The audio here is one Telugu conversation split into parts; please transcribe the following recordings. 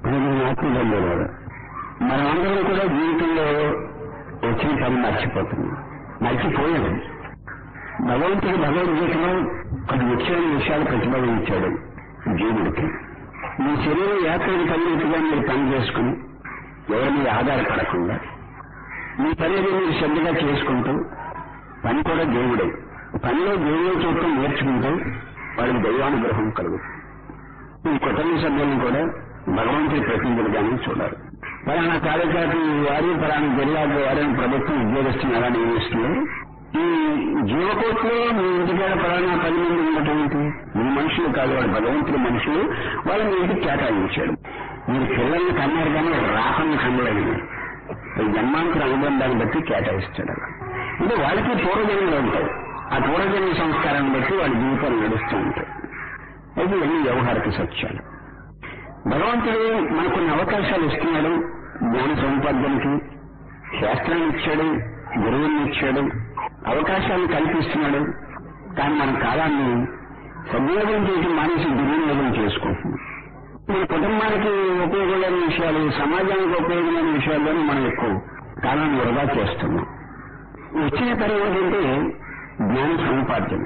నేను ఆత్మబంధువులు మనమందరం కూడా జీవితంలో వచ్చిన పని మర్చిపోతున్నాం మర్చిపోయాం భగవంతుడు భగవద్గీతలో కొన్ని ముఖ్యమైన విషయాలు ప్రతిపాదించాడు జీవుడికి మీ శరీరం యాత్రకు తగినట్టుగా మీరు పని చేసుకుని ఎవరి మీద ఆధారపడకుండా మీ పని అది మీరు శ్రద్ధగా చేసుకుంటూ పని కూడా దేవుడే పనిలో దేవుడే చూడటం నేర్చుకుంటూ వాడికి దైవానుగ్రహం కలుగుతుంది ఈ కుటుంబ సభ్యులను కూడా భగవంతుడి ప్రతినిధులుగానే చూడాలి పలానా కార్యకర్త వారి పలానా జిల్లాకు వారిని ప్రభుత్వం ఉద్యోగస్తులు ఎలా నియమిస్తున్నారు ఈ జీవకోట్లో మీ ఇంటికాడ పలానా పది మంది ఉన్నటువంటి మీ మనుషులు కాదు వాడు భగవంతుడి మనుషులు వాళ్ళని మీ ఇంటికి కేటాయించాడు మీరు పిల్లల్ని కన్నారు కానీ రాకల్ని కనలేదు ఈ జన్మాంతర అనుబంధాన్ని బట్టి కేటాయిస్తాడు అలా అంటే వాళ్ళకి పూర్వజన్మలు ఉంటాయి ఆ పూర్వజన్మ సంస్కారాన్ని బట్టి వాళ్ళ జీవితాలు నడుస్తూ ఉంటాయి అయితే ఇవన్నీ వ్యవహారిక సత్యాలు భగవంతుడు మనకు కొన్ని అవకాశాలు ఇస్తున్నాడు జ్ఞాన సముపార్జనకి శాస్త్రాన్ని ఇచ్చాడు గురువుని ఇచ్చాడు అవకాశాలను కల్పిస్తున్నాడు కానీ మన కాలాన్ని సద్వినియోగం చేసి మానేసి దుర్వినియోగం చేసుకుంటున్నాం మన కుటుంబానికి ఉపయోగమైన విషయాలు సమాజానికి ఉపయోగమైన విషయాల్లోనే మనం ఎక్కువ కాలాన్ని వృధా చేస్తున్నాం వచ్చిన తర్వాత ఏంటంటే జ్ఞాన సముపార్జన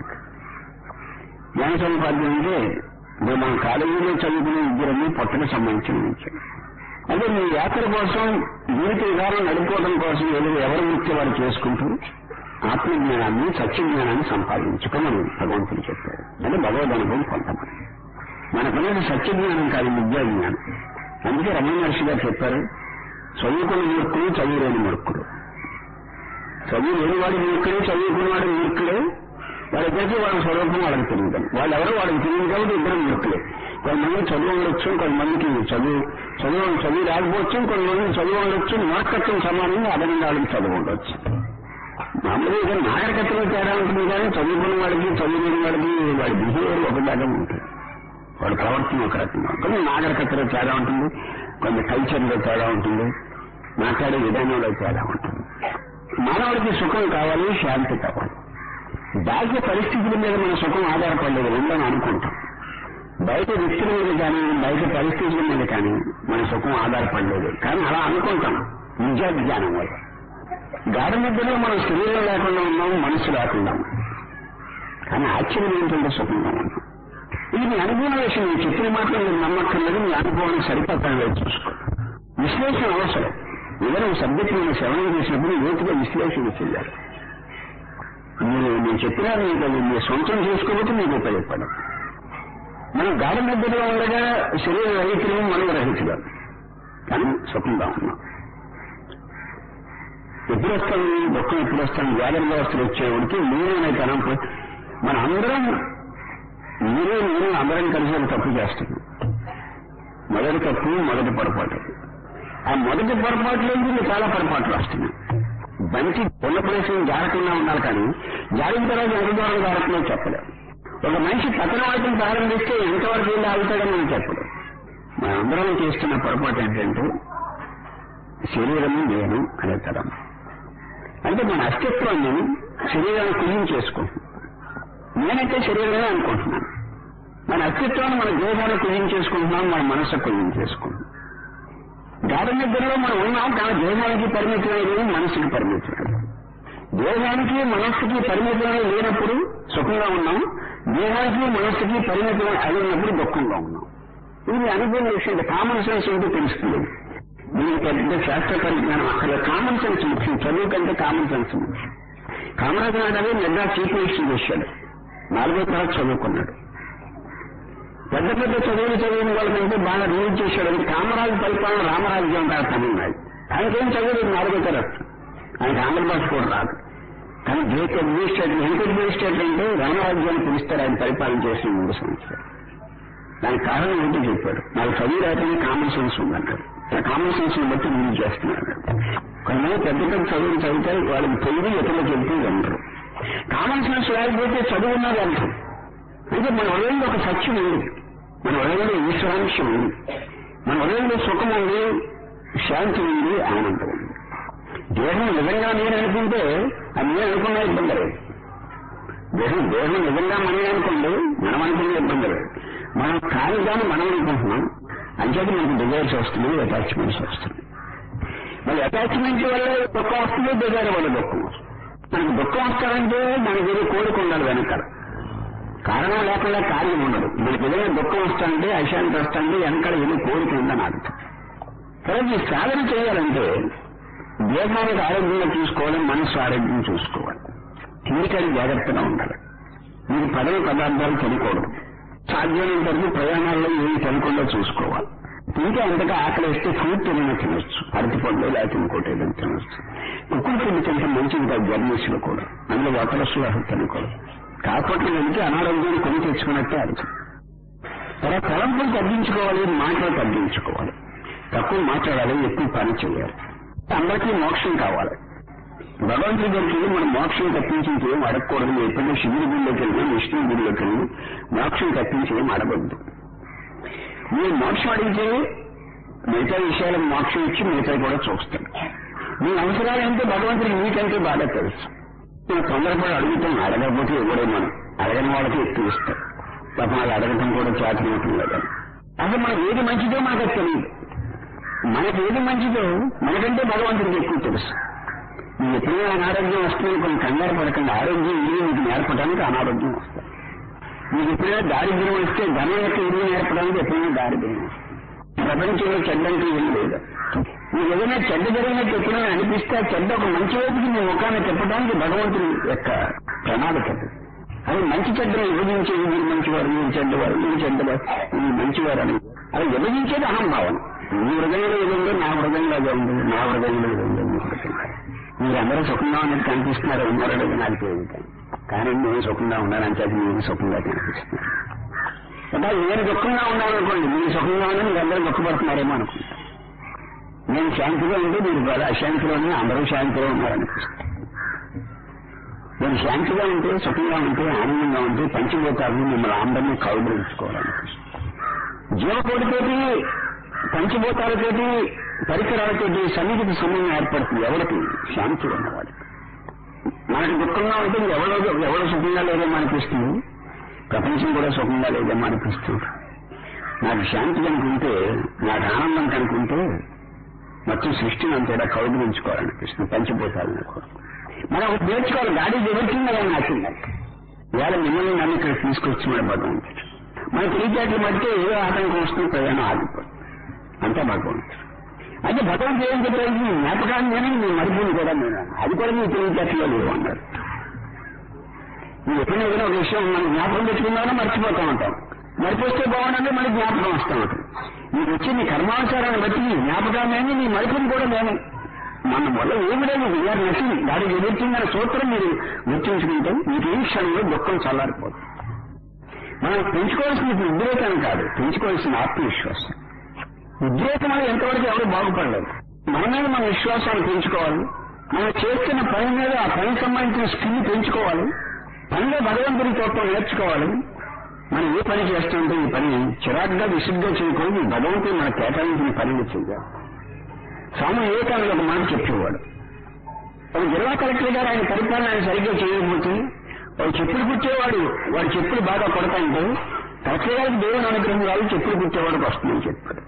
జ్ఞాన సముపార్జన అంటే ఇప్పుడు మన కాలేజీలో చదువుకునే విద్యలన్నీ పొట్టకు సంబంధించిన విద్య అదే మీ యాత్ర కోసం జీవిత విధానం నడుపుకోవడం కోసం ఏదో ఎవరి వృత్తి వారు చేసుకుంటూ ఆత్మజ్ఞానాన్ని సత్యజ్ఞానాన్ని సంపాదించుకోమని భగవంతుడు చెప్పారు అంటే భగవద్ అనుభవం పొందమని మనకున్నది సత్యజ్ఞానం కాదు విద్యా జ్ఞానం అందుకే రమణ మహర్షి గారు చెప్పారు చదువుకున్న మూర్ఖుడు చదువులేని మూర్ఖుడు చదువు లేనివాడు మూర్ఖుడే చదువుకున్నవాడు మూర్ఖుడే వాళ్ళిద్దరికీ వాళ్ళ స్వరూపం వాళ్ళకి తెలియదు వాళ్ళు ఎవరో వాళ్ళకి తెలియదు కాబట్టి ఇద్దరు మూర్ఖులే కొంతమంది చదువు ఉండొచ్చు కొంతమందికి చదువు చదువు చదువు రాకపోవచ్చు కొంతమంది చదువు ఉండొచ్చు మూర్ఖత్వం సమానంగా అదనంగా వాళ్ళకి చదువు ఉండొచ్చు మామూలుగా ఇక నాగరికతలో తేడా ఉంటుంది కానీ చదువుకున్న వాడికి చదువుకున్న వాడికి వాడి బిహేవియర్ ఒకలాగా ఉంటుంది వాడి ప్రవర్తన ఒక రకంగా కొన్ని నాగరికతలో తేడా ఉంటుంది కొన్ని కల్చర్లో తేడా ఉంటుంది మాట్లాడే విధానంలో తేడా ఉంటుంది మానవుడికి సుఖం కావాలి శాంతి కావాలి బాహ్య పరిస్థితుల మీద మన సుఖం ఆధారపడలేదు ఉందని అనుకుంటాం బయట వ్యక్తుల మీద కానీ బయట పరిస్థితుల మీద కానీ మన సుఖం ఆధారపడలేదు కానీ అలా అనుకుంటాం విద్యా జ్ఞానం వల్ల గాఢ నిద్రలో మనం శరీరం లేకుండా ఉన్నాం మనసు లేకుండా ఉన్నాం కానీ ఆశ్చర్యం ఏంటంటే సుఖంగా ఉన్నాం ఇది మీ అనుభవం విషయం నేను చెప్పిన మాటలు మీరు నమ్మక్కర్లేదు మీ అనుభవాన్ని సరిపడతాను చూసుకో విశ్లేషణ అవసరం ఏదైనా సబ్జెక్ట్ నేను శ్రవణం చేసినప్పుడు లోతుగా విశ్లేషణ చేయాలి మీరు నేను చెప్పినా మీకు అది మీ సొంతం చేసుకోకపోతే మీకు ఉపయోగపడదు మనం గాఢ నిద్రలో ఉండగా శరీర రహితులు మనం రహితులు కానీ సుఖంగా ఉన్నాం ఎప్పుడు వస్తాను దుఃఖం ఎప్పుడు వస్తాను వ్యాధుల వ్యవస్థలు వచ్చేవాడికి నేను అనే తనం పోయి మన అందరం మీరే నేను అందరం కలిసి ఒక తప్పు చేస్తున్నాం మొదటి తప్పు మొదటి పొరపాటు ఆ మొదటి పొరపాట్లోంచి చాలా పొరపాట్లు వస్తున్నాయి బంతి ఉన్న ప్రదేశం జారకుండా ఉండాలి కానీ జారిన తర్వాత ఎంత దూరం జారుతుందో చెప్పలేం ఒక మనిషి పతనం అవటం ప్రారంభిస్తే ఎంతవరకు వెళ్ళి ఆగుతాడని మనం చెప్పలేం మనందరం చేస్తున్న పొరపాటు ఏంటంటే శరీరము నేను అనే తరం అంటే మన అస్తిత్వాన్ని శరీరాన్ని కుయ్యం చేసుకుంటున్నాం నేనైతే శరీరమే అనుకుంటున్నాను మన అస్తిత్వాన్ని మన దేహాన్ని కుయ్యం చేసుకుంటున్నాం మన మనసు కుయ్యం చేసుకుంటున్నాం గాఢ నిద్రలో మనం ఉన్నాం కానీ దేహానికి పరిమితమైనది మనసుకి పరిమితమైనది దేహానికి మనస్సుకి పరిమితమైన లేనప్పుడు సుఖంగా ఉన్నాం దేహానికి మనస్సుకి పరిమితమైన అయినప్పుడు దుఃఖంగా ఉన్నాం ఇది అనుభవం విషయం కామన్ సెన్స్ ఏంటో తెలుస్తుంది దీనికి పెద్ద శాస్త్ర పరిజ్ఞానం అక్కడ కామన్ సెన్స్ ముఖ్యం చదువు కంటే కామన్ సెన్స్ ముఖ్యం కామరాజు నాడే మెడ్రా చీఫ్ మినిస్టర్ చేశాడు నాలుగో తరగతి చదువుకున్నాడు పెద్ద పెద్ద చదువులు చదివిన వాళ్ళకంటే బాగా రూల్ చేశాడు అంటే కామరాజు పరిపాలన రామరాజ్యం అంటారు తమిళనాడు ఆయనకేం చదువులేదు నాలుగో తరగతి ఆయనకి ఆంధ్ర భాష కూడా రాదు కానీ గ్రేట్ అడ్మినిస్ట్రేటర్ ఎంత అడ్మినిస్ట్రేటర్ అంటే రామరాజ్యాన్ని పిలుస్తారు ఆయన పరిపాలన చేసిన మూడు సంవత్సరాలు దానికి కారణం ఏంటో చెప్పాడు నాకు చదువు రాకనే కామన్ సెన్స్ ఉందన్నాడు ఆ కామన్ సెన్స్ బట్టి రూల్ చేస్తున్నాడు కొంతమంది పెద్ద పెద్ద చదువులు చదివితే వాళ్ళకి తెలివి ఎక్కడికి వెళ్తూ ఉండరు కామన్ సెన్స్ లేకపోతే చదువు ఉన్నది అంటారు అంటే మన హృదయంలో ఒక సత్యం ఉంది మన హృదయంలో ఈశ్వరాంశం ఉంది మన హృదయంలో సుఖం ఉంది శాంతి ఉంది ఆనందం ఉంది దేహం నిజంగా నేను అనుకుంటే అది నేను అనుకున్నా ఇబ్బంది లేదు దేహం దేహం నిజంగా మనమే అనుకోండి మనం అనుకునే ఇబ్బంది లేదు మనం కాని దాన్ని మనం అనుకుంటున్నాం అంచేత మనకు డిజైర్స్ వస్తున్నాయి అటాచ్మెంట్స్ వస్తున్నాయి మరి అటాచ్మెంట్ వల్ల దుఃఖం వస్తుంది డిజైర్ వల్ల దుఃఖం వస్తుంది మనకు దుఃఖం వస్తారంటే మనకి ఏదో కోరిక ఉండాలి వెనకాల కారణం లేకుండా కార్యం ఉండదు మనకి ఏదైనా దుఃఖం వస్తాంటే అశాంతి వస్తాంటే వెనకాల ఏదో కోరిక ఉందని అర్థం తర్వాత ఈ సాధన చేయాలంటే దేహానికి ఆరోగ్యంగా చూసుకోవాలి మనసు ఆరోగ్యం చూసుకోవాలి తిరిగి జాగ్రత్తగా ఉండాలి మీరు పదవి పదార్థాలు తినకూడదు సాధ్యమైనంత వరకు ప్రయాణాల్లో ఏమి తినకుండా చూసుకోవాలి ఇంకా అంతగా ఆకలి వేస్తే ఫ్రూట్ తినైనా తినొచ్చు అరటి పండు లేకపోతే ఇంకోటి ఏదైనా తినొచ్చు కుక్కుడు తిండి తింటే మంచిది కాదు జర్నీస్ లో కూడా అందులో వతరస్సులు అసలు తినకూడదు కాకపోతే వెళ్తే అనారోగ్యాన్ని కొని తెచ్చుకున్నట్టే అర్థం తర్వాత తలంపులు తగ్గించుకోవాలి మాటలు తగ్గించుకోవాలి తక్కువ మాట్లాడాలి ఎక్కువ పని చేయాలి అందరికీ మోక్షం కావాలి భగవంతుడి దగ్గరికి వెళ్ళి మనం మోక్షం తప్పించి ఏం అడగకూడదు మీరు ఎప్పుడైనా శివుడి గుడిలోకి వెళ్ళినా విష్ణువు గుడిలోకి వెళ్ళి మోక్షం తప్పించి ఏం అడగద్దు మీరు మోక్షం అడిగితే మిగతా విషయాలకు మోక్షం ఇచ్చి మిగతా కూడా చూస్తాడు మీ అవసరాలు అంటే భగవంతుడికి మీకంటే బాగా తెలుసు మనం తొందరపడి అడుగుతాం అడగకపోతే ఎవడే మనం అడగని వాళ్ళకి ఎక్కువ ఇస్తాం పాపం వాళ్ళు అడగటం కూడా చేతనవుతుంది కదా అసలు మనకు ఏది మంచిదో మనకు అది తెలియదు మనకి ఏది మంచిదో మనకంటే భగవంతుడికి ఎక్కువ తెలుసు మీరు ఎప్పుడైనా అనారోగ్యం వస్తుంది కొన్ని కంగారు పడకండి ఆరోగ్యం ఇల్లు మీకు నేర్పడానికి అనారోగ్యం వస్తుంది మీకు ఎప్పుడైనా దారిద్ర్యం వస్తే ధనం యొక్క ఇల్లు నేర్పడానికి ఎప్పుడైనా దారిద్ర్యం వస్తుంది ప్రపంచంలో చెడ్డంటూ ఏం లేదు మీకు ఏదైనా చెడ్డ జరిగినట్టు ఎప్పుడైనా అనిపిస్తే ఆ చెడ్డ ఒక మంచి వైపుకి మీ ముఖాన్ని చెప్పడానికి భగవంతుడి యొక్క ప్రణాళిక అది మంచి చెడ్డను విభజించేది మీరు మంచివారు మీరు చెడ్డవారు మీరు చెడ్డవారు మీరు మంచివారు అని అది విభజించేది అహంభావం మీ హృదయంలో ఏది ఉందో నా హృదయంలో అది ఉంది నా హృదయంలో ఏది ఉందో మీ హృదయంలో మీరందరూ సుఖంగా ఉన్నట్టు కనిపిస్తున్నారు ఉన్నారో లేదో నాకు తెలియదు కానీ నేను సుఖంగా ఉన్నానని చెప్పి నేను సుఖంగా కనిపిస్తున్నాను అంటే నేను దుఃఖంగా ఉన్నాను అనుకోండి మీరు సుఖంగా ఉన్నా మీరు అందరూ దుఃఖపడుతున్నారేమో అనుకుంటా నేను శాంతిగా ఉంటే మీరు బాగా అశాంతిలోనే అందరూ శాంతిలో ఉన్నారనిపిస్తుంది నేను శాంతిగా ఉంటే సుఖంగా ఉంటే ఆనందంగా ఉంటే పంచిపోతారు మిమ్మల్ని అందరినీ కౌగులించుకోవాలనిపిస్తుంది జీవకోటితోటి పంచభూతాలతోటి పరికరాలతోటి సన్నిధికి సమయం ఏర్పడుతుంది ఎవరికి శాంతి ఉన్నవాడికి మనకి దుఃఖంగా ఉంటే ఎవరో ఎవరు సుఖంగా లేదేమో అనిపిస్తుంది ప్రపంచం కూడా సుఖంగా లేదేమో అనిపిస్తుంది నాకు శాంతి కనుకుంటే నాకు ఆనందం కనుకుంటే మొత్తం సృష్టిని అంతేడా కౌగులించుకోవాలనిపిస్తుంది పంచిపోతాలని కూడా మనం ఒకటి నేర్చుకోవాలి గాడి ఎదుర్కొందా కానీ నచ్చింది ఇవాళ మిమ్మల్ని నన్ను ఇక్కడ తీసుకొచ్చి మన భగవంతుడు మన తెలివితేటలు మధ్య ఏదో ఆటంకం వస్తుంది ప్రయాణం ఆగిపోతుంది అంతా భగవంతుడు అయితే భగవంతుడు ఏం చెప్పారు మీ జ్ఞాపకాన్ని నేను మీ మరుపుని కూడా నేను అది కూడా మీ తెలివితేటలో లేవు అన్నారు మీరు ఎప్పుడైనా ఏదైనా ఒక విషయం మనం జ్ఞాపకం పెట్టుకుందామని మర్చిపోతూ ఉంటాం మరిపోస్తే బాగుండంటే మనకి జ్ఞాపకం వస్తూ ఉంటుంది మీకు వచ్చి మీ కర్మానుసారాన్ని బట్టి మీ జ్ఞాపకాన్ని మీ మరుపుని కూడా నేను మన వల్ల ఏమి లేదు వీఆర్ నచ్చింది దానికి ఎదుర్కొందన్న సూత్రం మీరు గుర్తించుకుంటే మీకు ఈ క్షణంలో దుఃఖం చల్లారిపోతుంది మనం పెంచుకోవాల్సిన ఉద్రేకం కాదు పెంచుకోవాల్సిన ఆత్మవిశ్వాసం ఉద్రేకం అనేది ఎంతవరకు ఎవరు బాగుపడలేదు మన మీద మన విశ్వాసాన్ని పెంచుకోవాలి మనం చేస్తున్న పని మీద ఆ పనికి సంబంధించిన స్కిల్ పెంచుకోవాలి పనిలో భగవంతుడి తత్వం నేర్చుకోవాలి మనం ఏ పని చేస్తుంటే ఈ పని చిరాగ్గా విసుగ్గా చేయకూడదు భగవంతుడు మన కేటాయించిన పనిని చేయాలి స్వామి వివేకానంద ఒక మాట చెప్పేవాడు ఒక జిల్లా కలెక్టర్ గారు ఆయన పరిపాలన ఆయన సరిగ్గా చేయకపోతే వాడు చెప్పులు కుట్టేవాడు వాడు చెప్పులు బాగా కొడతాంటే కలెక్టర్ గారికి దేవుని అనుగ్రహం కాదు చెప్పులు కుట్టేవాడికి వస్తుందని చెప్పాడు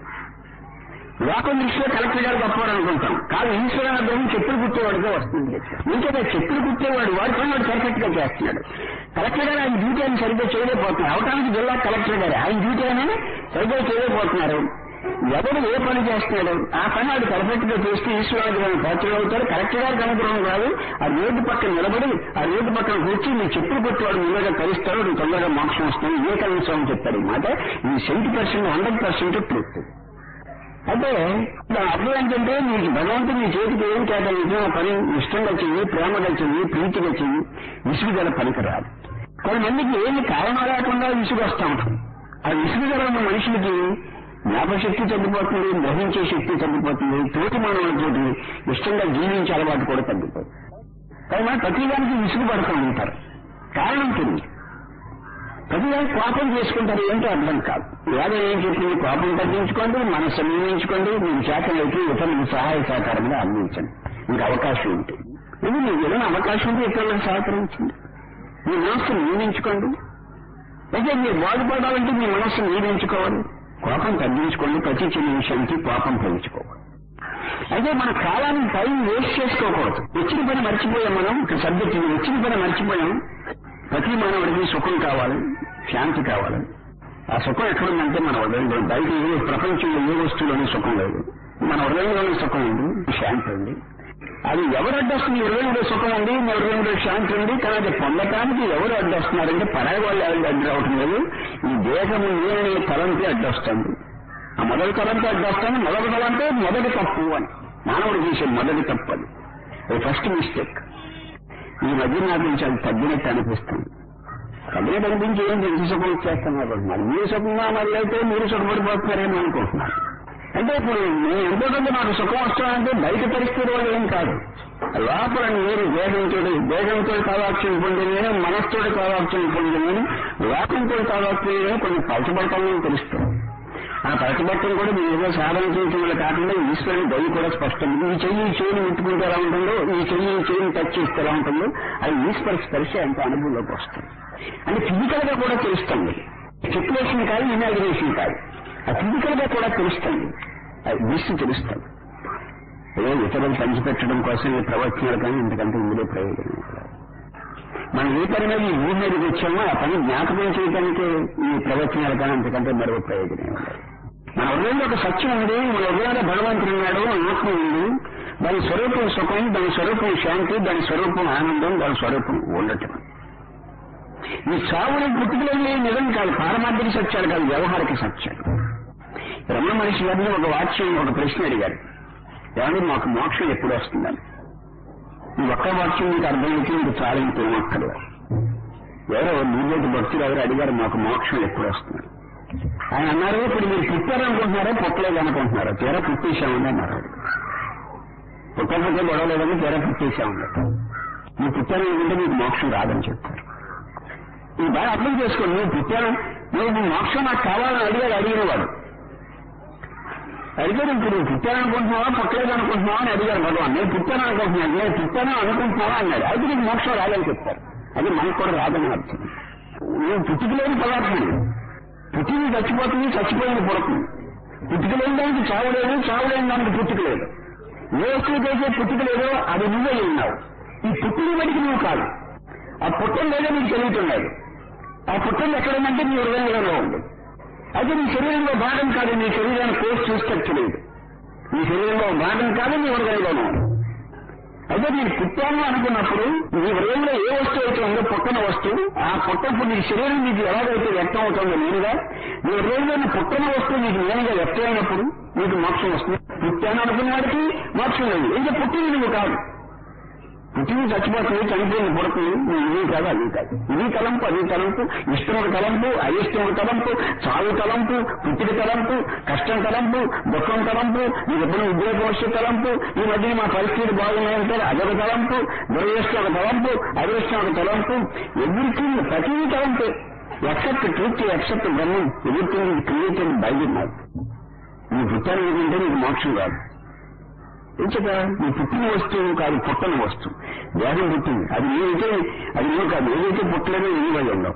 లోకం దృష్టిలో కలెక్టర్ గారు గొప్పవాడు అనుకుంటాం కాదు ఈశ్వర అనుగ్రహం చెప్పులు కుట్టేవాడిగా వస్తుంది ఇంకేదా చెప్పులు కుట్టేవాడు వాడి పని వాడు పర్ఫెక్ట్ గా చేస్తున్నాడు కలెక్టర్ గారు ఆయన డ్యూటీ ఆయన సరిగ్గా చేయలేకపోతున్నారు అవటానికి జిల్లా కలెక్టర్ గారు ఆయన డ్యూటీ అయినా సరిగ్గా చేయలేకపోతున్నారు ఎవరు ఏ పని చేస్తున్నాడు ఆ పని వాడు పర్ఫెక్ట్ గా చేస్తే ఈశ్వరానుగ్రహం పాత్రలు అవుతారు కలెక్టర్ గారికి అనుగ్రహం కాదు ఆ రోడ్డు పక్కన నిలబడి ఆ రోడ్డు పక్కన కూర్చి నీ చెప్పులు కొట్టేవాడు ముందుగా తరిస్తాడు నువ్వు తొందరగా మోక్షం వస్తుంది వివేకానంద స్వామి చెప్పాడు ఈ మాట ఈ seventy percent hundred percent truth అయితే దాని అర్థం ఏంటంటే నీకు భగవంతుడు నీ చేతికి ఏం కేటాయించిన ఆ పని ఇష్టంగా చెయ్యి ప్రేమగా చెయ్యి ప్రీతిగా చెయ్యి విసుగుదల పనికిరాదు కొంతమందికి ఏమి కారణం లేకుండా విసుగు వస్తూ ఉంటుంది ఆ విసుగుదల ఉన్న మనుషులకి జ్ఞాపశక్తి తగ్గిపోతుంది గ్రహించే శక్తి తగ్గిపోతుంది తోటి మానవులతోటి ఇష్టంగా జీవించే అలవాటు కూడా తగ్గిపోతుంది కానీ ప్రతిదానికి విసుగు పడుతూ ఉంటారు కారణం తెలియదు ప్రతిదానికి కోపం చేసుకుంటారు ఏంటో అర్థం కాదు వేదం ఏం చెప్పింది కోపం తగ్గించుకోండి మనసు నియమించుకోండి మీకు చేతనైతే ఇతరులకు సహాయ సహకారంగా అందించండి మీకు అవకాశం ఉంటుంది ఇది మీకు ఏదైనా అవకాశం ఉంటే ఇతరులకు సహకరించండి మీ మనస్సు నియమించుకోండి అయితే మీరు బాధపడాలంటే మీ మనస్సు నియమించుకోవాలి కోపం తగ్గించుకోండి ప్రతి చిన్న విషయానికి కోపం పెంచుకోవాలి అయితే మన కాలాన్ని టైం వేస్ట్ చేసుకోకూడదు వచ్చిన పని మర్చిపోయాం మనం ఒక సబ్జెక్ట్ ఇది వచ్చిన పని మర్చిపోయాం ప్రతి మానవుడికి సుఖం కావాలి శాంతి కావాలి ఆ సుఖం ఎక్కడుందంటే మన హృదయంలో బయట ఏ ప్రపంచంలో ఏ వస్తువులోనూ సుఖం లేదు మన హృదయంలోనే సుఖం ఉంది శాంతి ఉంది అది ఎవరు అడ్డొస్తుంది ఈ హృదయంలో సుఖం ఉంది మీ హృదయంలో శాంతి ఉంది కానీ అది పొందటానికి ఎవరు అడ్డొస్తున్నారంటే పరాయి వాళ్ళు ఎవరు అడ్డు రావటం లేదు ఈ దేహము నేనే తలంపే అడ్డొస్తుంది ఆ మొదటి తలంపే అడ్డొస్తాను మొదటి తలంపే మొదటి తప్పు అని మానవుడు చేసే మొదటి తప్పు అది అది ఫస్ట్ మిస్టేక్ ఈ మధ్య నాకు నుంచి అది తగ్గినట్టు అనిపిస్తుంది తగ్గినట్టు అనిపించి ఏం తెలిసి సుఖం ఇచ్చేస్తున్నారు మరి మీరు సుఖంగా మరి అయితే మీరు సుఖపడిపోతున్నారేమో అనుకుంటున్నారు అంటే ఇప్పుడు నేను ఎంతో కొంత నాకు సుఖం వస్తానంటే బయట పరిస్థితి వల్ల ఏం కాదు లోపల మీరు దేహంతో దేహంతో కావాల్సిన పొంది నేను మనస్సుతో కావాల్సిన పొంది నేను లోకంతో కావాల్సిన నేను కొన్ని పలచబడతానని తెలుస్తుంది ఆ పలచబట్టం కూడా మీరు ఏదో సాధన చేయటం వల్ల కాకుండా ఈశ్వరుని దయ కూడా స్పష్టం ఈ చెయ్యి ఈ చెయ్యిని ముట్టుకుంటే ఎలా ఉంటుందో ఈ చెయ్యి ఈ చెయ్యిని టచ్ చేస్తే ఎలా ఉంటుందో అది ఈశ్వర స్పర్శ ఎంత అనుభవంలోకి వస్తుంది అంటే ఫిజికల్ గా కూడా తెలుస్తుంది సిచ్యువేషన్ కాదు ఇమాజినేషన్ కాదు అది ఫిజికల్ గా కూడా తెలుస్తుంది అది దృష్టి తెలుస్తుంది ఏదో ఇతరులు పంచిపెట్టడం కోసం ఈ ప్రవచనాలు కానీ ఇంతకంటే ఇందులో ప్రయోజనం లేదు. మనం ఏ పని మీద ఈ భూమి మీదకి వచ్చామో ఆ పని జ్ఞాపకం చేయడానికి ఈ ప్రవచనాలు కానీ అంతకంటే మరో ప్రయోజనం లేదు మన హృదయంలో ఒక సత్యం ఉంది మన హృదయంలో భగవంతుడు ఉన్నాడు ఆత్మ ఉంది దాని స్వరూపం సుఖం దాని స్వరూపం శాంతి దాని స్వరూపం ఆనందం దాని స్వరూపం ఉండటం ఈ చావుని పుట్టుకలేని నిజం కాదు పారమార్థిక సత్యాలు కాదు వ్యవహారిక సత్యాలు రమణ మనిషి గారిని ఒక వాక్యం ఒక ప్రశ్న అడిగారు ఏమంటే మాకు మోక్షం ఎప్పుడు వస్తుందని ఈ ఒక్క వాక్యం మీకు అర్థమైతే మీకు చాలా ఇంకేం అక్కర్లేదు ఎవరో నీళ్ళటి భక్తులు ఎవరు అడిగారు మాకు మోక్షం ఎప్పుడు వస్తుంది ఆయన అన్నారు ఇప్పుడు మీరు పుట్టారనుకుంటున్నారా పుట్టలేదు అనుకుంటున్నారా తీరా పుట్టేశామని అన్నారు పుట్టకపోతే గొడవలేదని తీరా పుట్టేశామని మీరు పుట్టారనుకుంటే మీకు మోక్షం రాదని చెప్తారు ఈ బాగా అర్థం చేసుకోండి నువ్వు పుట్టాను నువ్వు నీ మోక్షం నాకు కావాలని అడిగాడు అడిగిన వాడు అడిగాడు ఇప్పుడు నువ్వు పుట్టాననుకుంటున్నావా పుట్టలేదు అనుకుంటున్నావా అని అడిగారు భగవాన్ నేను పుట్టాను అనుకుంటున్నాను నేను పుట్టాను అనుకుంటున్నావా అన్నాడు అయితే నీకు మోక్షం రాదని చెప్తారు అది మనకు కూడా రాదని అర్థం నువ్వు పుట్టుకలేని పదార్థం పుట్టింది చచ్చిపోతుంది చచ్చిపోయింది పుడుతుంది పుట్టుకలేని దానికి చావు లేదు చావు లేని దానికి పుట్టుక లేదు ఏ వస్తువుకైతే పుట్టుక లేదో అది నువ్వే ఉన్నావు ఈ పుట్టిన బడికి నువ్వు కాదు ఆ పుట్టం లేదో నీకు తెలియటం ఆ పుట్టం ఎక్కడుందంటే నీ హృదయంలో ఉంది అయితే నీ శరీరంలో భాగం కాదు నీ శరీరాన్ని కోర్స్ చూస్తే తెలియదు నీ శరీరంలో భాగం కాదు నీ హృదయంలోనూ ఉంది అయితే నేను పుట్టాను అనుకున్నప్పుడు నీ హృదయంలో ఏ వస్తువు అయితే ఉందో పుట్టన వస్తువు ఆ పుట్టప్పుడు నీ శరీరం నీకు ఎలాగైతే వ్యక్తం అవుతుందో నేనుగా నీ హృదయంలోని పుట్టన వస్తువు నీకు నేనుగా వ్యక్తం అయినప్పుడు నీకు మోక్షం వస్తుంది పుట్టాను అనుకున్న వాడికి మోక్షం లేదు ఇంకా పుట్టింది నువ్వు కాదు పుట్టింది చచ్చిపోతుంది చనిపోయింది పుడుతుంది నువ్వు ఇది కాదు అది కాదు ఇది తలంపు అది తలంపు ఇష్టం ఒక తలంపు అయిష్టం ఒక తలంపు చావు తలంపు పుట్టిక తలంపు కష్టం తలంపు దుఃఖం తలంపు నీకు ఎప్పుడు ఉద్యోగం వచ్చే తలంపు ఈ మధ్య మా పరిస్థితి బాగున్నాయంటే అదొక తలంపు దురదృష్టం ఒక తలంపు అదృష్టం ఒక తలంపు ఎవ్రీథింగ్ ప్రతిదీ తలంపే except truth except Brahmam everything created by the mind నీ పుట్టాను ఏంటంటే నీకు మోక్షం కాదు ఎంచగా నీ పుట్టిన వస్తువు కాదు పుట్టని వస్తువు దేహం పుట్టింది అది ఏదైతే అది నువ్వు కాదు ఏదైతే పుట్టలేదో నీవై ఉండవు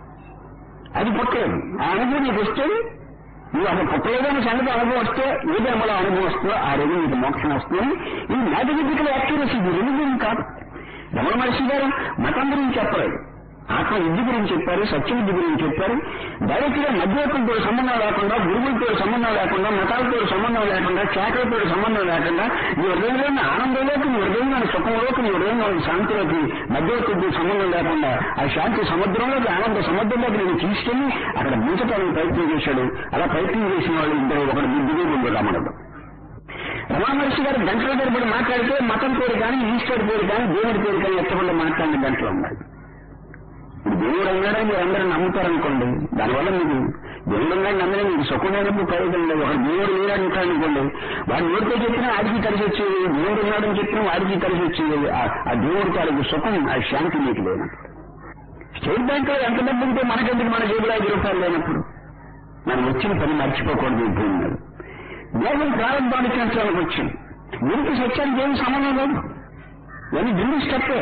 అది పుట్టలేదు ఆ అనుభవం నీకు వస్తే నువ్వు అసలు పుట్టలేదని సంగతి అనుభవం వస్తే ఏ జన్మలో అనుభవం వస్తుందో ఆ రోజు నీకు మోక్షం వస్తుంది ఇది మ్యాథమెటికల్ యాక్యురసీ ఇది రిలీజియన్ కాదు రమణ మహర్షి గారు మతం గురించి చెప్పలేదు ఆత్మ విద్య గురించి చెప్పారు సత్య విద్య గురించి చెప్పారు డైరెక్ట్ గా మధ్యవర్తులతో సంబంధం లేకుండా గురువులతో సంబంధం లేకుండా మతాలతో సంబంధం లేకుండా శాఖలతో సంబంధం లేకుండా నీ హృదయంలోని ఆనందంలోకి నీ హృదయంలోని సుఖంలోకి నీ హృదయంలోని శాంతిలోకి మధ్యవర్తులతో సంబంధం లేకుండా ఆ శాంతి సముద్రంలోకి ఆనంద సముద్రంలోకి నేను తీసుకెళ్లి అక్కడ ముంచటానికి ప్రయత్నం చేశాడు అలా ప్రయత్నం చేసిన వాళ్ళు ఇద్దరు ఒకటి బుద్ధిగా ఉంది రమణుడు రమణ మహర్షి గారు గంటల తరబడి మాట్లాడితే మతం పేరు కానీ ఈశ్వరుడి పేరు కానీ దేవుడి పేరు కానీ ఎత్తకుండా మాట్లాడిన గంటలు ఉన్నాయి ఇప్పుడు దేవుడు అన్నాడని మీరు అందరూ నమ్ముతారనుకోండి దానివల్ల మీకు దేవుడు ఉన్నాడు నమ్మని మీకు సుఖమైనప్పుడు ప్రయోజనం లేదు ఒక దేవుడు లేడంటాడు అనుకోండి వాడు నోటితో చెప్పినా వాడికి కలిసి వచ్చేది దేవుడు ఉన్నాడని చెప్పినా వాడికి కలిసి వచ్చేది ఆ- ఆ దేవుడి తాలూకు సుఖం ఆ శాంతి మీకు లేనప్పుడు స్టేట్ బ్యాంక్ లో ఎంత డబ్బు ఉంటే మనకెందుకు మన జేబులో ఐదు రూపాయలు లేనప్పుడు మనం వచ్చిన పని మర్చిపోకూడదు ఈ భూమి మీద దేవం ప్రారంభానికి అంచడానికి వచ్చింది దీనికి సత్యానికి ఏమి సంబంధం లేదు ఇవన్నీ దిండి స్టెప్పే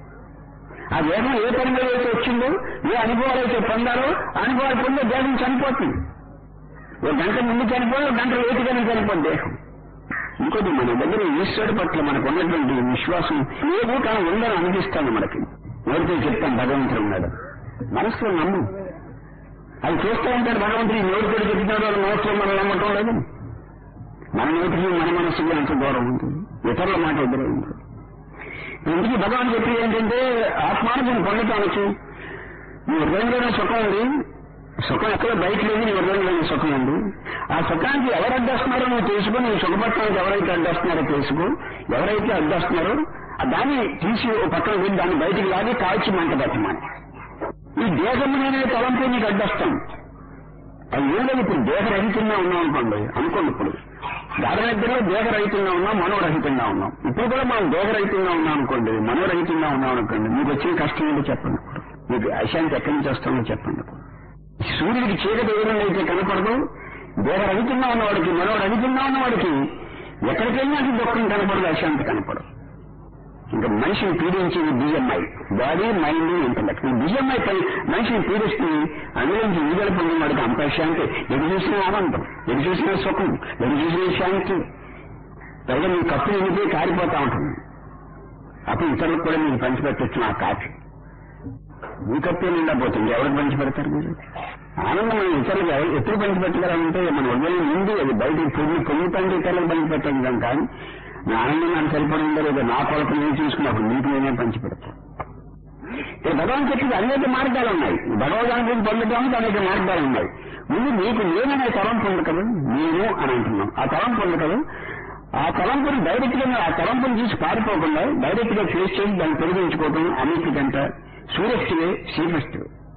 ఆ దేహం ఏ పని మీద అయితే వచ్చిందో ఏ అనుభవాలు అయితే పొందాలో ఆ అనుభవాలు పొందే దేహం చనిపోతుంది ఒక గంట ముందు చనిపోయి ఒక గంట లేటుగానే చనిపోద్ది దేహం ఇంకోటి మన దగ్గర ఈశ్వరుడి పట్ల మనకు ఉన్నటువంటి విశ్వాసం లేదు కానీ ఉందని అనిపిస్తాను మనకి ఎవరితో చెప్తాం భగవంతుడు ఉన్నాడు మనసులో నమ్ము అది చూస్తూ ఉంటాడు భగవంతుడు నోటితో చెప్తున్నాడు వాళ్ళ నోట్లో మనం నమ్మటం లేదు మన నోటికి మన మనసుకి అంత దూరం ఉంటుంది ఇతరుల మాట ఎదురు ఉంటుంది ఇంటికి భగవాన్ చెప్పేది ఏంటంటే ఆత్మానుభవం పొందటానికి నీ హృదయంలోనే సుఖం ఉంది సుఖం ఎక్కడ బయట లేదు నీ హృదయంలోనే సుఖం ఉంది ఆ సుఖానికి ఎవరు అడ్డొస్తున్నారో నువ్వు తెలుసుకో నీ సుఖపట్టానికి ఎవరైతే అడ్డొస్తున్నారో తెలుసుకో ఎవరైతే అడ్డొస్తున్నారో ఆ దాన్ని తీసి ఓ పక్కన వెళ్ళి దాన్ని బయటికి లాగి కాల్చి మంట పెట్టమని ఈ దేహమునే తలంపు నీకు అడ్డొస్తాం అది ఏం లేదు ఇప్పుడు దేహరహితంగా ఉన్నాం అనుకోండి అనుకోండి ఇప్పుడు గాఢనిద్రలో దేహరహితంగా ఉన్నాం మనోరహితంగా ఉన్నాం ఇప్పుడు కూడా మనం దేహరహితంగా ఉన్నాం అనుకోండి మనోరహితంగా ఉన్నాం అనుకోండి మీకు వచ్చిన కష్టం ఏంటో చెప్పండి ఇప్పుడు మీకు అశాంతి ఎక్కడి నుంచి వస్తుందో చెప్పండి ఇప్పుడు సూర్యుడికి చీకటి ఎదురుగా అయితే కనపడదు దేహరహితంగా ఉన్నవాడికి మనోరహితంగా ఉన్నవాడికి ఎక్కడికి వెళ్ళినా దుఃఖం కనపడదు అశాంతి కనపడదు ఇంకా మనిషిని పీడించేది BMI body mind intellect BMI పై మనిషిని పీడిస్తుంది అందులో నుంచి విడుదల పొందిన వాడికి అంత శాంతి ఎటు చూసిన ఆనందం ఎటు చూసిన సుఖం ఎటు చూసిన శాంతి పైగా మీ కప్పు నిండిపోయి కారిపోతా ఉంటుంది అప్పుడు ఇతరులకు కూడా మీకు పంచిపెట్టచ్చు ఆ కాఫీ మీ కప్పే నిండా పోతుంది ఎవరికి పంచిపెడతారు మీరు ఆనందం మనం ఇతరులకు ఎవరు- ఎప్పుడు పంచిపెట్టగలంటే మన ఉదయం నుండి అది బయటకు పొంగి పొంగుతంటే ఇతరులకు పంచిపెట్టడం కానీ నా ఆనందం నాకు సరిపడిందో లేదో నా కొరకు నేను చూసుకున్నప్పుడు మీకు నేనే పంచిపెడతాను ఇక్కడ భగవాన్ చెప్పింది అనేక మార్గాలు ఉన్నాయి భగవద్గీత పొందడానికి అనేక మార్గాలు ఉన్నాయి ముందు నీకు నేననే తలంపు ఉంది కదా నేను అని అంటున్నాం ఆ తలంపు ఉంది కదా ఆ తలంపుని డైరెక్ట్ గా ఆ తలంపుని చూసి పారిపోకుండా డైరెక్ట్ గా ఫేస్ చేసి దాన్ని తొలగించుకోవటం అన్నిటికంటే సూరెస్ట్ వే సేఫెస్ట్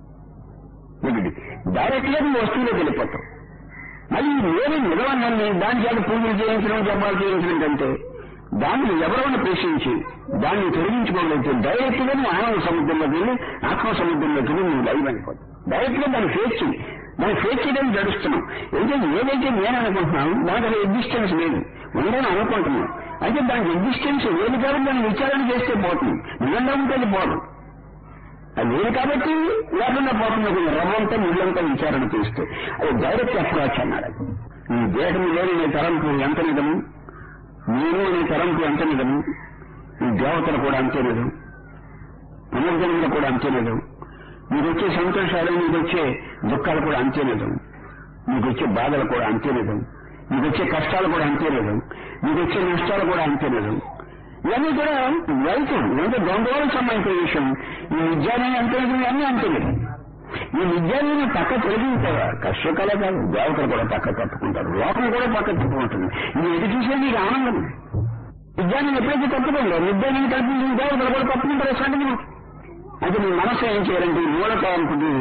ఒకటి డైరెక్ట్ గా నువ్వు వస్తువులోకి వెళ్ళిపోతావు మళ్ళీ నేను నిలవన్నాన్ని దాని చేత పూజలు చేయించడం జపాలు చేయించడం కంటే దాన్ని ఎవరైనా ప్రశ్నించి దాన్ని తొలగించుకోగలిగితే డైరెక్ట్ గా నువ్వు ఆనంద సముద్రంలోకి వెళ్ళి ఆత్మ సముద్రంలోకి వెళ్ళి నువ్వు లైవ్ అయిపోతావు డైరెక్ట్ గా దాన్ని ఫేస్ చేయి దాన్ని ఫేస్ చేయడానికి గడుస్తున్నాం ఎందుకంటే ఏదైతే నేను అనుకుంటున్నాను దానికి అది ఎగ్జిస్టెన్స్ లేదు ఉందని అనుకుంటున్నాను అయితే దానికి ఎగ్జిస్టెన్స్ లేదు కాబట్టి దాన్ని విచారణ చేస్తే పోతుంది నిజంగా ఉంటే అది పోదు అది లేదు కాబట్టి లేకుండా పోతుంది కొంచెం రవ్వంతా నీళ్ళంతా విచారణ చేస్తే అది డైరెక్ట్ అప్రోచ్ అన్నాడు ఈ దేహం లేని నీ తరంపు ఎంత నిజము నేను అనే తరంపు ఎంత నిజము ఈ దేవతలు కూడా అంతే నిజం పునర్జన్మలు కూడా అంతే నిజం మీకు వచ్చే సంతోషాలు మీకు వచ్చే దుఃఖాలు కూడా అంతే నిజం మీకు వచ్చే బాధలు కూడా అంతే నిజం మీకు వచ్చే కష్టాలు కూడా అంతే నిజం మీకు వచ్చే నష్టాలు కూడా అంతే నిజం ఇవన్నీ కూడా వైద్యం ఇదంతా గందరగోళం సంబంధించిన విషయం ఈ విద్యాన్ని అంతే నిజం ఇవన్నీ అంతే నిజం ఈ విద్యాన్ని పక్క తొలగించారా కష్టకాలే కాదు దేవతలు కూడా పక్క తప్పుకుంటారు లోకం కూడా పక్క తప్పుకుంటుంది ఇది ఎటు చూసే నీకు ఆనందం విద్యాన్ని ఎప్పుడైతే తప్పుకుందో విద్యాన్ని కల్పించిన దేవతలు కూడా తప్పుకుంటారు సంగతి అయితే మీ మనసు ఏం చేయాలంటే ఈ మూలకాలంపుకి